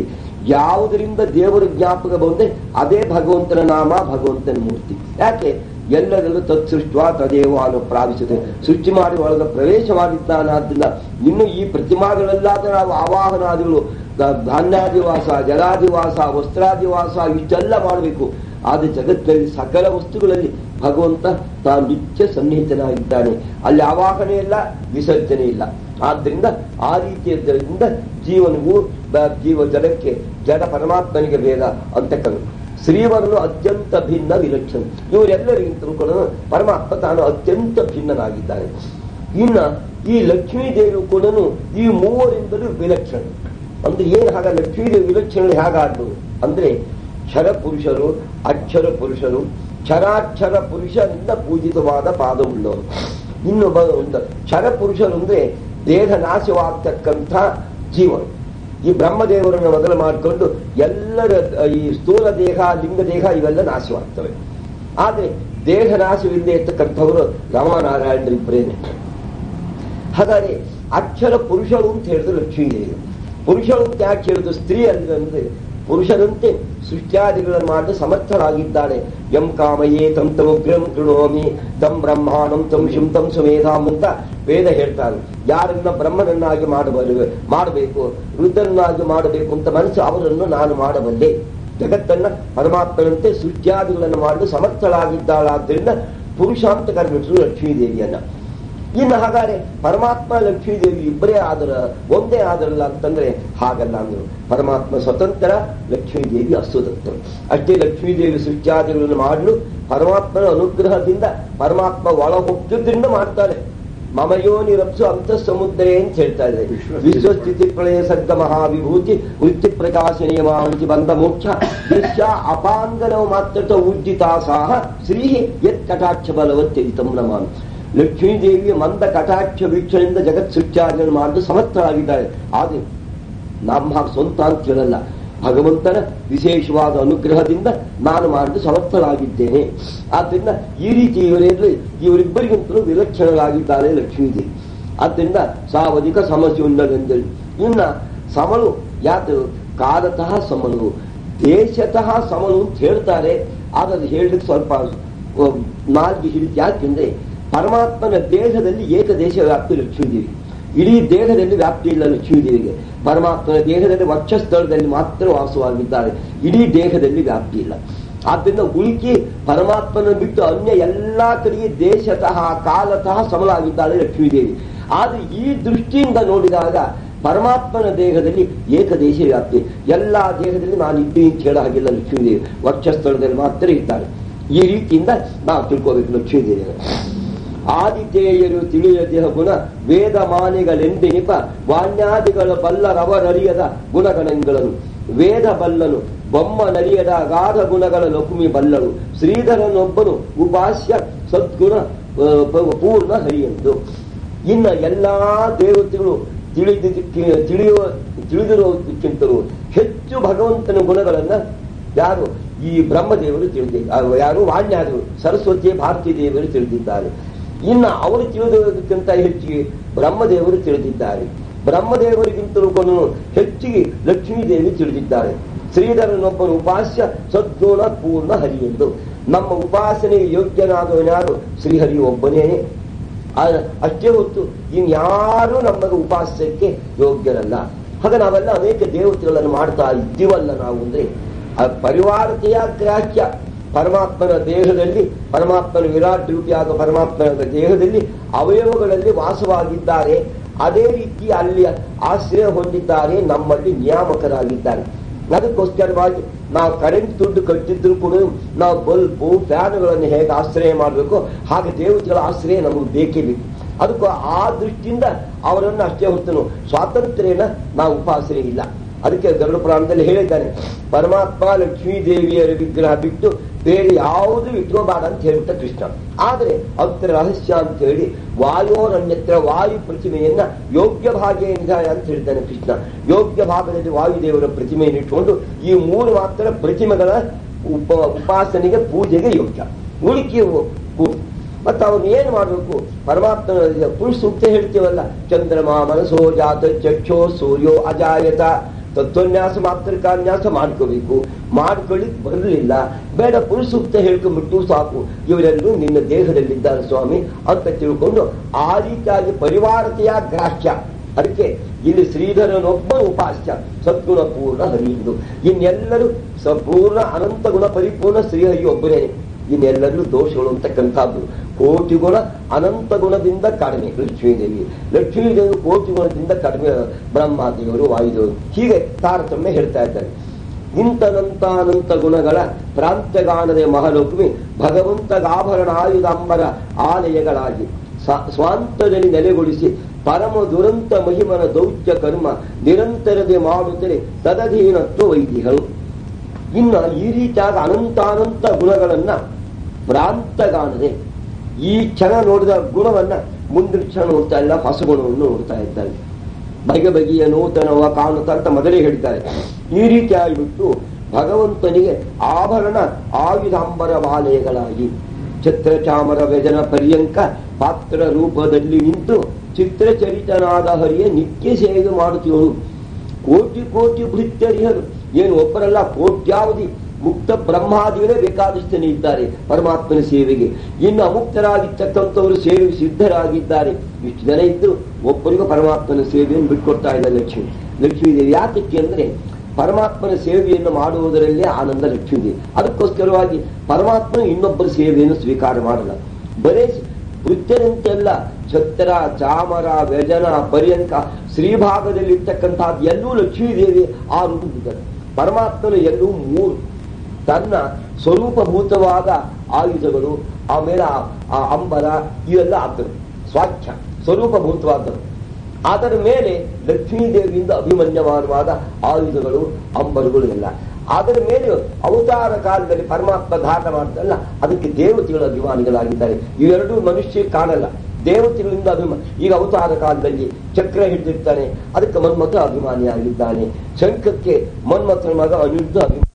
ಯಾವುದರಿಂದ ದೇವರ ಜ್ಞಾಪಕ ಬಂದೆ ಅದೇ ಭಗವಂತನ ನಾಮ ಭಗವಂತನ ಮೂರ್ತಿ ಯಾಕೆ ಎಲ್ಲರಲ್ಲೂ ತತ್ಸೃಷ್ಟ ತದೇವ ಅನು ಪ್ರಾಪಿಸುತ್ತೆ ಸೃಷ್ಟಿ ಮಾಡಿ ಒಳಗೆ ಪ್ರವೇಶ ಮಾಡಿದ್ದಾನಾದ್ರಿಂದ ಇನ್ನು ಈ ಪ್ರತಿಮಾಗಳೆಲ್ಲಾದ ನಾವು ಆವಾಹನಾದಿಗಳು ದ- ಧಾನ್ಯಾದಿವಾಸ ಜಲಾದಿವಾಸ ವಸ್ತ್ರಾದಿವಾಸ ಇಷ್ಟೆಲ್ಲ ಮಾಡಬೇಕು ಆದ್ರೆ ಜಗತ್ತಿನಲ್ಲಿ ಸಕಲ ವಸ್ತುಗಳಲ್ಲಿ ಭಗವಂತ ತಾನು ನಿತ್ಯ ಸನ್ನಿಹಿತನಾಗಿದ್ದಾನೆ ಅಲ್ಲಿ ಆವಾಹನೆ ಇಲ್ಲ ವಿಸರ್ಜನೆ ಇಲ್ಲ ಆದ್ರಿಂದ ಆ ರೀತಿಯದ್ದರಿಂದ ಜೀವನವು ಬ- ಜೀವ ಜಡಕ್ಕೆ ಜಡ ಪರಮಾತ್ಮನಿಗೆ ಭೇದ ಅಂತ ಕವಿ ಶ್ರೀವರನು ಅತ್ಯಂತ ಭಿನ್ನ ವಿಲಕ್ಷಣ ಇವರೆಲ್ಲರಿಗಿಂತಲೂ ಕೂಡ ಪರಮಾತ್ಮ ತಾನು ಅತ್ಯಂತ ಭಿನ್ನನಾಗಿದ್ದಾನೆ ಇನ್ನ ಈ ಲಕ್ಷ್ಮೀ ದೇವಿ ಕೂಡ ಈ ಮೂವರಿಂದಲೂ ವಿಲಕ್ಷಣ ಅಂದ್ರೆ ಏನು ಹಾಗ ಲಕ್ಷ್ಮೀ ದೇವಿ ವಿಲಕ್ಷಣ ಹೇಗಾದ್ರು ಅಂದ್ರೆ ಕ್ಷರ ಪುರುಷರು ಅಕ್ಷರ ಪುರುಷರು ಕ್ಷರಾಕ್ಷರ ಪುರುಷರಿಂದ ಪೂಜಿತವಾದ ಪಾದವುಳ್ಳವರು ಇನ್ನು ಬ- ಒಂದು ಕ್ಷರ ಪುರುಷರು ಅಂದ್ರೆ ದೇಹ ನಾಶವಾಗ್ತಕ್ಕಂಥ ಜೀವನ ಈ ಬ್ರಹ್ಮದೇವರನ್ನು ಮೊದಲು ಮಾಡಿಕೊಂಡು ಎಲ್ಲರ ಈ ಸ್ಥೂಲ ದೇಹ ಲಿಂಗ ದೇಹ ಇವೆಲ್ಲ ನಾಶವಾಗ್ತವೆ ಆದ್ರೆ ದೇಹ ನಾಶವಿಲ್ಲದೆ ಇರ್ತಕ್ಕಂಥವರು ರಾಮನಾರಾಯಣರಿಬ್ಬರೇನೆ ಹಾಗಾದ್ರೆ ಅಕ್ಷರ ಪುರುಷರು ಅಂತ ಹೇಳಿದ್ರು ಲಕ್ಷ್ಮೀದೇವಿ ಪುರುಷರು ಅಂತ ಯಾಕೆ ಹೇಳಿದ್ರು ಸ್ತ್ರೀ ಅಂದ್ರೆ ಅಂದ್ರೆ ಪುರುಷರಂತೆ ಸೃಷ್ಟ್ಯಾದಿಗಳನ್ನು ಮಾಡಿ ಸಮರ್ಥರಾಗಿದ್ದಾಳೆ ಎಂ ಕಾಮಯೇ ತಂ ತಮ ಉಗ್ರಂ ಕೃಣೋಮಿ ತಂ ಬ್ರಹ್ಮಾಣಂ ತಂ ಶಿಂ ತಂ ಸುಮೇಧಾಂ ಅಂತ ವೇದ ಹೇಳ್ತಾರೆ ಯಾರನ್ನ ಬ್ರಹ್ಮನನ್ನಾಗಿ ಮಾಡಬಲ್ಲ ಮಾಡಬೇಕು ರುದ್ರನಾಗಿ ಮಾಡಬೇಕು ಅಂತ ಮನಸ್ಸು ಅವರನ್ನು ನಾನು ಮಾಡಬಲ್ಲೆ ಜಗತ್ತನ್ನ ಪರಮಾತ್ಮನಂತೆ ಸೃಷ್ಟ್ಯಾದಿಗಳನ್ನು ಮಾಡಲು ಸಮರ್ಥಳಾಗಿದ್ದಾಳಾದ್ರಿಂದ ಪುರುಷ ಅಂತ ಕರೆಬಿಟ್ರು ಲಕ್ಷ್ಮೀದೇವಿಯನ್ನ ಇನ್ನು ಹಾಗಾದ್ರೆ ಪರಮಾತ್ಮ ಲಕ್ಷ್ಮೀದೇವಿ ಇಬ್ಬರೇ ಆದರ ಒಂದೇ ಆದರಲ್ಲ ಅಂತಂದ್ರೆ ಹಾಗಲ್ಲ ಅಂದ್ರು ಪರಮಾತ್ಮ ಸ್ವತಂತ್ರ ಲಕ್ಷ್ಮೀದೇವಿ ಅಸ್ವತಂತ್ರ ಅಷ್ಟೇ ಲಕ್ಷ್ಮೀದೇವಿ ಸೃಷ್ಟ್ಯಾದಿಗಳನ್ನು ಮಾಡಲು ಪರಮಾತ್ಮನ ಅನುಗ್ರಹದಿಂದ ಪರಮಾತ್ಮ ಒಳ ಹೋಗ್ತಿದ್ರಿಂದ ಮಾಡ್ತಾರೆ ಮಮಯೋನಿರಪ್ಸು ಅಂತ ಸಮುದ್ರೇ ಅಂತ ಹೇಳ್ತಾ ಇದೆ ವಿಶ್ವಸ್ಥಿತಿ. ವಿಶ್ವಸ್ಥಿತಿ ಪ್ರಳಯ ಸರ್ಗ ಮಹಾವಿಭೂತಿ ವೃತ್ತಿ ಪ್ರಕಾಶನೀಯ ಮಾಹುತಿ ಬಂದ ಮೋಕ್ಷ ದೃಶ್ಯ ಅಪಾಂಗನವ ಮಾತ್ರ ಊರ್ಜಿತಾಸಾಹ ಶ್ರೀ ಯತ್ ಕಟಾಕ್ಷ ಬಲವತ್ಯಜಿತಂ ನಮಾಮಿ ಲಕ್ಷ್ಮೀದೇವಿಯ ಮಂದ ಕಟಾಕ್ಷ ವೀಕ್ಷಣೆಯಿಂದ ಜಗತ್ ಸೃಷ್ಟಿಯಾದಿಗಳನ್ನು ಮಾಡಲು ಸಮರ್ಥರಾಗಿದ್ದಾರೆ ಆದರೆ ನಮ್ಮ ಹಾಗೆ ಸ್ವಂತ ಅಂತ ಹೇಳಲ್ಲ ಭಗವಂತನ ವಿಶೇಷವಾದ ಅನುಗ್ರಹದಿಂದ ನಾನು ಮಾಡಲು ಸಮರ್ಥರಾಗಿದ್ದೇನೆ ಆದ್ದರಿಂದ ಈ ರೀತಿ ಇವರಲ್ಲಿ ಇವರಿಬ್ಬರಿಗಿಂತಲೂ ವಿಲಕ್ಷಣರಾಗಿದ್ದಾರೆ ಲಕ್ಷ್ಮೀದೇವಿ ಆದ್ದರಿಂದ ಸಾವಧಿಕ ಸಮಸ್ಯುಂಡವೆಂದೇಳಿ ಇನ್ನ ಸಮಲು ಯಾತು ಕಾಲತಃ ಸಮಲು ದೇಶತಃ ಸಮಲು ಅಂತ ಹೇಳ್ತಾರೆ ಆದ್ರೆ ಅದು ಹೇಳಲಿಕ್ಕೆ ಸ್ವಲ್ಪ ಅಹ್, ನಾಲ್ಕು ಹಿಡಿತು ಯಾಕೆಂದ್ರೆ ಪರಮಾತ್ಮನ ದೇಹದಲ್ಲಿ ಏಕದೇಶ ವ್ಯಾಪ್ತಿ ಲಕ್ಷ್ಮೀದೇವಿ ಇಡೀ ದೇಹದಲ್ಲಿ ವ್ಯಾಪ್ತಿ ಇಲ್ಲ ಲಕ್ಷ್ಮೀದೇವಿಗೆ ಪರಮಾತ್ಮನ ದೇಹದಲ್ಲಿ ವಕ್ಷಸ್ಥಳದಲ್ಲಿ ಮಾತ್ರ ವಾಸವಾಗಿದ್ದಾರೆ ಇಡೀ ದೇಹದಲ್ಲಿ ವ್ಯಾಪ್ತಿ ಇಲ್ಲ ಆದ್ದರಿಂದ ಉಳಿಕೆ ಪರಮಾತ್ಮನ ಬಿಟ್ಟು ಅನ್ಯ ಎಲ್ಲಾ ಕಡೆಗೆ ದೇಶತಃ ಕಾಲತಃ ಸಮಲಾಗಿದ್ದಾಳೆ ಲಕ್ಷ್ಮೀದೇವಿ ಆದ್ರೆ ಈ ದೃಷ್ಟಿಯಿಂದ ನೋಡಿದಾಗ ಪರಮಾತ್ಮನ ದೇಹದಲ್ಲಿ ಏಕದೇಶ ವ್ಯಾಪ್ತಿ ಎಲ್ಲಾ ದೇಹದಲ್ಲಿ ನಾನು ಇದ್ದೀನಿ ಅಂತ ಹೇಳೋ ಹಾಗಿಲ್ಲ ಲಕ್ಷ್ಮೀದೇವಿ ವಕ್ಷಸ್ಥಳದಲ್ಲಿ ಮಾತ್ರ ಇದ್ದಾಳೆ ಈ ರೀತಿಯಿಂದ ನಾವು ತಿಳ್ಕೋಬೇಕು ಲಕ್ಷ್ಮೀದೇವಿಯನ್ನು ಆದಿತೇಯರು ತಿಳಿಯದಿಹ ಗುಣ ವೇದ ಮಾನಿಗಳೆಂದೆನಿಪ ವಾಣ್ಯಾದಿಗಳ ಬಲ್ಲರವರರಿಯದ ಗುಣಗಣಗಳನ್ನು ವೇದ ಬಲ್ಲನು ಬೊಮ್ಮ ನರಿಯದ ಅಗಾಧ ಗುಣಗಳ ಲಕುಮಿ ಬಲ್ಲಳು ಶ್ರೀಧರನೊಬ್ಬನು ಉಪಾಸ್ಯ ಸದ್ಗುಣ ಆ, ಪ- ಪೂರ್ಣ ಹರಿಯಂದು ಇನ್ನ ಎಲ್ಲಾ ದೇವತೆಗಳು ತಿಳಿದಿದ್ದಕ್ಕೆ ತಿಳಿಯುವ ತಿಳಿದಿರುವುದಕ್ಕಿಂತಲೂ ಹೆಚ್ಚು ಭಗವಂತನ ಗುಣಗಳನ್ನ ಯಾರು ಈ ಬ್ರಹ್ಮದೇವರು ತಿಳಿದಿದ್ದಾರೆ ಯಾರು ವಾಣ್ಯಾದರು ಸರಸ್ವತಿ ಭಾರತೀ ದೇವರು ತಿಳಿದಿದ್ದಾರೆ ಇನ್ನ ಅವರು ತಿಳಿದಿರುವುದಕ್ಕಿಂತ ಹೆಚ್ಚಿಗೆ ಬ್ರಹ್ಮದೇವರು ತಿಳಿದಿದ್ದಾರೆ ಬ್ರಹ್ಮದೇವರಿಗಿಂತಲೂ ಕೂಡ ಹೆಚ್ಚಿಗೆ ಲಕ್ಷ್ಮೀದೇವಿ ತಿಳಿದಿದ್ದಾರೆ ಶ್ರೀಧರನೊಬ್ಬನು ಉಪಾಸ್ಯ ಸದ್ಗುಣ ಪೂರ್ಣ ಹರಿ ಎಂದು ನಮ್ಮ ಉಪಾಸನೆಗೆ ಯೋಗ್ಯನಾದವನ್ಯಾರು ಶ್ರೀಹರಿ ಒಬ್ಬನೇ ಆ- ಅಷ್ಟೇ ಹೊತ್ತು ಇನ್ಯಾರೂ ನಮಗೆ ಉಪಾಸ್ಯಕ್ಕೆ ಯೋಗ್ಯರಲ್ಲ ಹಾಗ ನಾವೆಲ್ಲ ಅನೇಕ ದೇವತೆಗಳನ್ನು ಮಾಡ್ತಾ ಇದ್ದೀವಲ್ಲ ನಾವು ಅಂದ್ರೆ ಆ ಪರಿವಾರತೆಯ ಗ್ರಾಹ್ಯ ಪರಮಾತ್ಮನ ದೇಹದಲ್ಲಿ ಪರಮಾತ್ಮನ ವಿರಾಟ್ ರೂಪಿಯಾದ ಪರಮಾತ್ಮನ ದೇಹದಲ್ಲಿ ಅವಯವಗಳಲ್ಲಿ ವಾಸವಾಗಿದ್ದಾರೆ ಅದೇ ರೀತಿ ಅಲ್ಲಿ ಆಶ್ರಯ ಹೊಂದಿದ್ದಾರೆ ನಮ್ಮಲ್ಲಿ ನಿಯಾಮಕರಾಗಿದ್ದಾರೆ ಅದಕ್ಕೋಸ್ಕರವಾಗಿ ನಾವು ಕರೆಂಟ್ ದುಡ್ಡು ಕಟ್ಟಿದ್ರು ಕೂಡ ನಾವು ಬಲ್ಬು ಫ್ಯಾನ್ಗಳನ್ನು ಹೇಗೆ ಆಶ್ರಯ ಮಾಡಬೇಕು ಹಾಗೆ ದೇವತೆಗಳ ಆಶ್ರಯ ನಮಗೆ ಬೇಕೇ ಬೇಕು ಅದಕ್ಕೂ ಆ ದೃಷ್ಟಿಯಿಂದ ಅವರನ್ನು ಅಷ್ಟೇ ಹೊತ್ತನು ಸ್ವಾತಂತ್ರ್ಯನ ನಾವು ಉಪಾಸನೆ ಇಲ್ಲ ಅದಕ್ಕೆ ಗರುಡ ಪುರಾಣದಲ್ಲಿ ಹೇಳಿದ್ದಾನೆ ಪರಮಾತ್ಮ ಲಕ್ಷ್ಮೀ ದೇವಿಯರ ವಿಗ್ರಹ ಬಿಟ್ಟು ಬೇರೆ ಯಾವುದು ಇಟ್ಕೋಬಾರ ಅಂತ ಹೇಳ್ಬಿಟ್ಟ ಕೃಷ್ಣ ಆದರೆ ಅತ್ರ ರಹಸ್ಯ ಅಂತ ಹೇಳಿ ವಾಯೋರನ್ಯತ್ರ ವಾಯು ಪ್ರತಿಮೆಯನ್ನ ಯೋಗ್ಯ ಭಾಗೇ ನಿಧಾಯ ಅಂತ ಹೇಳ್ತಾನೆ ಕೃಷ್ಣ ಯೋಗ್ಯ ಭಾಗದಲ್ಲಿ ವಾಯುದೇವರ ಪ್ರತಿಮೆಯನ್ನು ಇಟ್ಟುಕೊಂಡು ಈ ಮೂರು ಮಾತ್ರ ಪ್ರತಿಮೆಗಳ ಉಪ ಉಪಾಸನೆಗೆ ಪೂಜೆಗೆ ಯೋಗ್ಯ ಉಳಿಕೆ ಮತ್ತೆ ಅವ್ರನ್ನ ಏನ್ ಮಾಡಬೇಕು ಪರಮಾತ್ಮನ ಪುರುಷ ಸೂಕ್ತ ಹೇಳ್ತೀವಲ್ಲ ಚಂದ್ರಮ ಮನಸೋ ಜಾತ ಚಕ್ಷೋ ಸೂರ್ಯೋ ಅಜಾಯತ ತತ್ವನ್ಯಾಸ ಮಾತ್ರಕಾನ್ಯಾಸ ಮಾಡ್ಕೋಬೇಕು ಮಾಡ್ಕೊಳ್ಳಿಕ್ ಬರಲಿಲ್ಲ ಬೇಡ ಪುರುಷ ಸೂಕ್ತ ಹೇಳ್ಕೊಂಡ್ಬಿಟ್ಟು ಸಾಕು ಇವರೆಲ್ಲರೂ ನಿನ್ನ ದೇಹದಲ್ಲಿದ್ದಾರೆ ಸ್ವಾಮಿ ಅಂತ ತಿಳ್ಕೊಂಡು ಆ ರೀತಿಯಾಗಿ ಪರಿವಾರತೆಯ ಗ್ರಾಹ್ಯ ಅದಕ್ಕೆ ಇಲ್ಲಿ ಶ್ರೀಧರನೊಬ್ಬ ಉಪಾಸ್ಯ ಸದ್ಗುಣ ಪೂರ್ಣ ಹರಿಯುವುದು ಇನ್ನೆಲ್ಲರೂ ಸಂಪೂರ್ಣ ಅನಂತ ಗುಣ ಪರಿಪೂರ್ಣ ಶ್ರೀಹರಿ ಒಬ್ಬರೇ ಇನ್ನೆಲ್ಲರೂ ದೋಷಗಳು ಅಂತಕ್ಕಂಥದ್ದು ಕೋಟಿ ಗುಣ ಅನಂತ ಗುಣದಿಂದ ಕಡಿಮೆ ಲಕ್ಷ್ಮೀದೇವಿ ಲಕ್ಷ್ಮೀದೇವಿ ಕೋಟಿ ಗುಣದಿಂದ ಕಡಿಮೆ ಬ್ರಹ್ಮಾದೇವರು ವಾಯುದೇವರು ಹೀಗೆ ತಾರತಮ್ಯ ಹೇಳ್ತಾ ಇದ್ದಾರೆ ಇಂಥದಂತಾನಂತ ಗುಣಗಳ ಪ್ರಾಂತ್ಯಗಾಣದೆ ಮಹಾಲಕ್ಷ್ಮಿ ಭಗವಂತಗಾಭರಣ ಆಯುಧಾಂಬರ ಆಲಯಗಳಾಗಿ ಸ- ಸ್ವಾಂತದಲ್ಲಿ ನೆಲೆಗೊಳಿಸಿ ಪರಮ ದುರಂತ ಮಹಿಮನ ದೌತ್ಯ ಕರ್ಮ ನಿರಂತರದೆ ಮಾಡುತ್ತಲೇ ತದಧೀನತ್ವ ವೈದಿಗಳು ಇನ್ನು ಈ ರೀತಿಯಾದ ಅನಂತಾನಂತ ಗುಣಗಳನ್ನ ಪ್ರಾಂತಗಾಣದೆ ಈ ಕ್ಷಣ ನೋಡಿದ ಗುಣವನ್ನ ಮುಂದಿನ ಕ್ಷಣ ನೋಡ್ತಾ ಇಲ್ಲ ಹೊಸ ಗುಣವನ್ನು ನೋಡ್ತಾ ಇದ್ದಾರೆ ಬಗೆ ಬಗೆಯ ನೂತನವ ಕಾಣುತ್ತ ಅಂತ ಮೊದಲೇ ಹೇಳಿದ್ದಾರೆ ಈ ರೀತಿಯಾಗಿಬಿಟ್ಟು ಭಗವಂತನಿಗೆ ಆಭರಣ ಆಯುಧಾಂಬರ ಬಾಲೆಗಳಾಗಿ ಛತ್ರ ಚಾಮರ ವ್ಯಜನ ಪರ್ಯಂಕ ಪಾತ್ರ ರೂಪದಲ್ಲಿ ನಿಂತು ಚಿತ್ರಚರಿತನಾದ ಹರಿಯ ನಿತ್ಯ ಸೇವೆ ಮಾಡುತ್ತಿರುವರು ಕೋಟಿ ಕೋಟಿ ಭೃತ್ಯರಿಹರು ಏನು ಒಬ್ಬರಲ್ಲ ಕೋಟ್ಯಾವಧಿ ಮುಕ್ತ ಬ್ರಹ್ಮಾದಿಗಳೇ ಬೇಕಾದಷ್ಟೇ ಇದ್ದಾರೆ ಪರಮಾತ್ಮನ ಸೇವೆಗೆ ಇನ್ನು ಅಮುಕ್ತರಾಗಿರ್ತಕ್ಕಂಥವರು ಸೇವೆ ಸಿದ್ಧರಾಗಿದ್ದಾರೆ ಇಷ್ಟು ಜನ ಇದ್ದು ಒಬ್ಬರಿಗೂ ಪರಮಾತ್ಮನ ಸೇವೆಯನ್ನು ಬಿಟ್ಕೊಡ್ತಾ ಇದ್ದಾರೆ ಲಕ್ಷ್ಮಿ ಲಕ್ಷ್ಮೀದೇವಿ ಯಾತಕ್ಕೆ ಅಂದ್ರೆ ಪರಮಾತ್ಮನ ಸೇವೆಯನ್ನು ಮಾಡುವುದರಲ್ಲೇ ಆನಂದ ಲಕ್ಷ್ಮೀದೇವಿ ಅದಕ್ಕೋಸ್ಕರವಾಗಿ ಪರಮಾತ್ಮನ ಇನ್ನೊಬ್ಬರ ಸೇವೆಯನ್ನು ಸ್ವೀಕಾರ ಮಾಡಲ್ಲ ಬರೇ ವೃತ್ತರಂತೆಲ್ಲ ಛತ್ರ ಚಾಮರ ವ್ಯಜನ ಪರ್ಯಂಕ ಶ್ರೀಭಾಗದಲ್ಲಿ ಇರ್ತಕ್ಕಂಥದ್ದು ಎಲ್ಲೂ ಲಕ್ಷ್ಮೀದೇವಿ ಆ ರೂಪದಿದ್ದಾರೆ ಪರಮಾತ್ಮನ ಎಲ್ಲೂ ಮೂರು ತನ್ನ ಸ್ವರೂಪಭೂತವಾದ ಆಯುಧಗಳು ಆಮೇಲೆ ಆ- ಆ ಅಂಬರ ಇವೆಲ್ಲ ಆದರು ಸ್ವಾಖ್ಯ ಸ್ವರೂಪಭೂತವಾದರು ಅದರ ಮೇಲೆ ಲಕ್ಷ್ಮೀದೇವಿಯಿಂದ ಅಭಿಮನ್ಯಮಾನವಾದ ಆಯುಧಗಳು ಅಂಬರುಗಳು ಎಲ್ಲ ಅದರ ಮೇಲೆ ಅವತಾರ ಕಾಲದಲ್ಲಿ ಪರಮಾತ್ಮ ಘಾತ ಮಾಡ್ತಲ್ಲ ಅದಕ್ಕೆ ದೇವತೆಗಳು ಅಭಿಮಾನಿಗಳಾಗಿದ್ದಾರೆ ಇವೆರಡೂ ಮನುಷ್ಯ ಕಾಣಲ್ಲ ದೇವತೆಗಳಿಂದ ಅಭಿಮಾನ ಈಗ ಅವತಾರ ಕಾಲದಲ್ಲಿ ಚಕ್ರ ಹಿಡಿದಿರ್ತಾನೆ ಅದಕ್ಕೆ ಮನ್ಮಥ ಅಭಿಮಾನಿಯಾಗಿದ್ದಾನೆ ಶಂಖಕ್ಕೆ ಮನ್ಮಥನ ಮಗ ಅನಿರುದ್ಧ ಅಭಿಮಾನಿ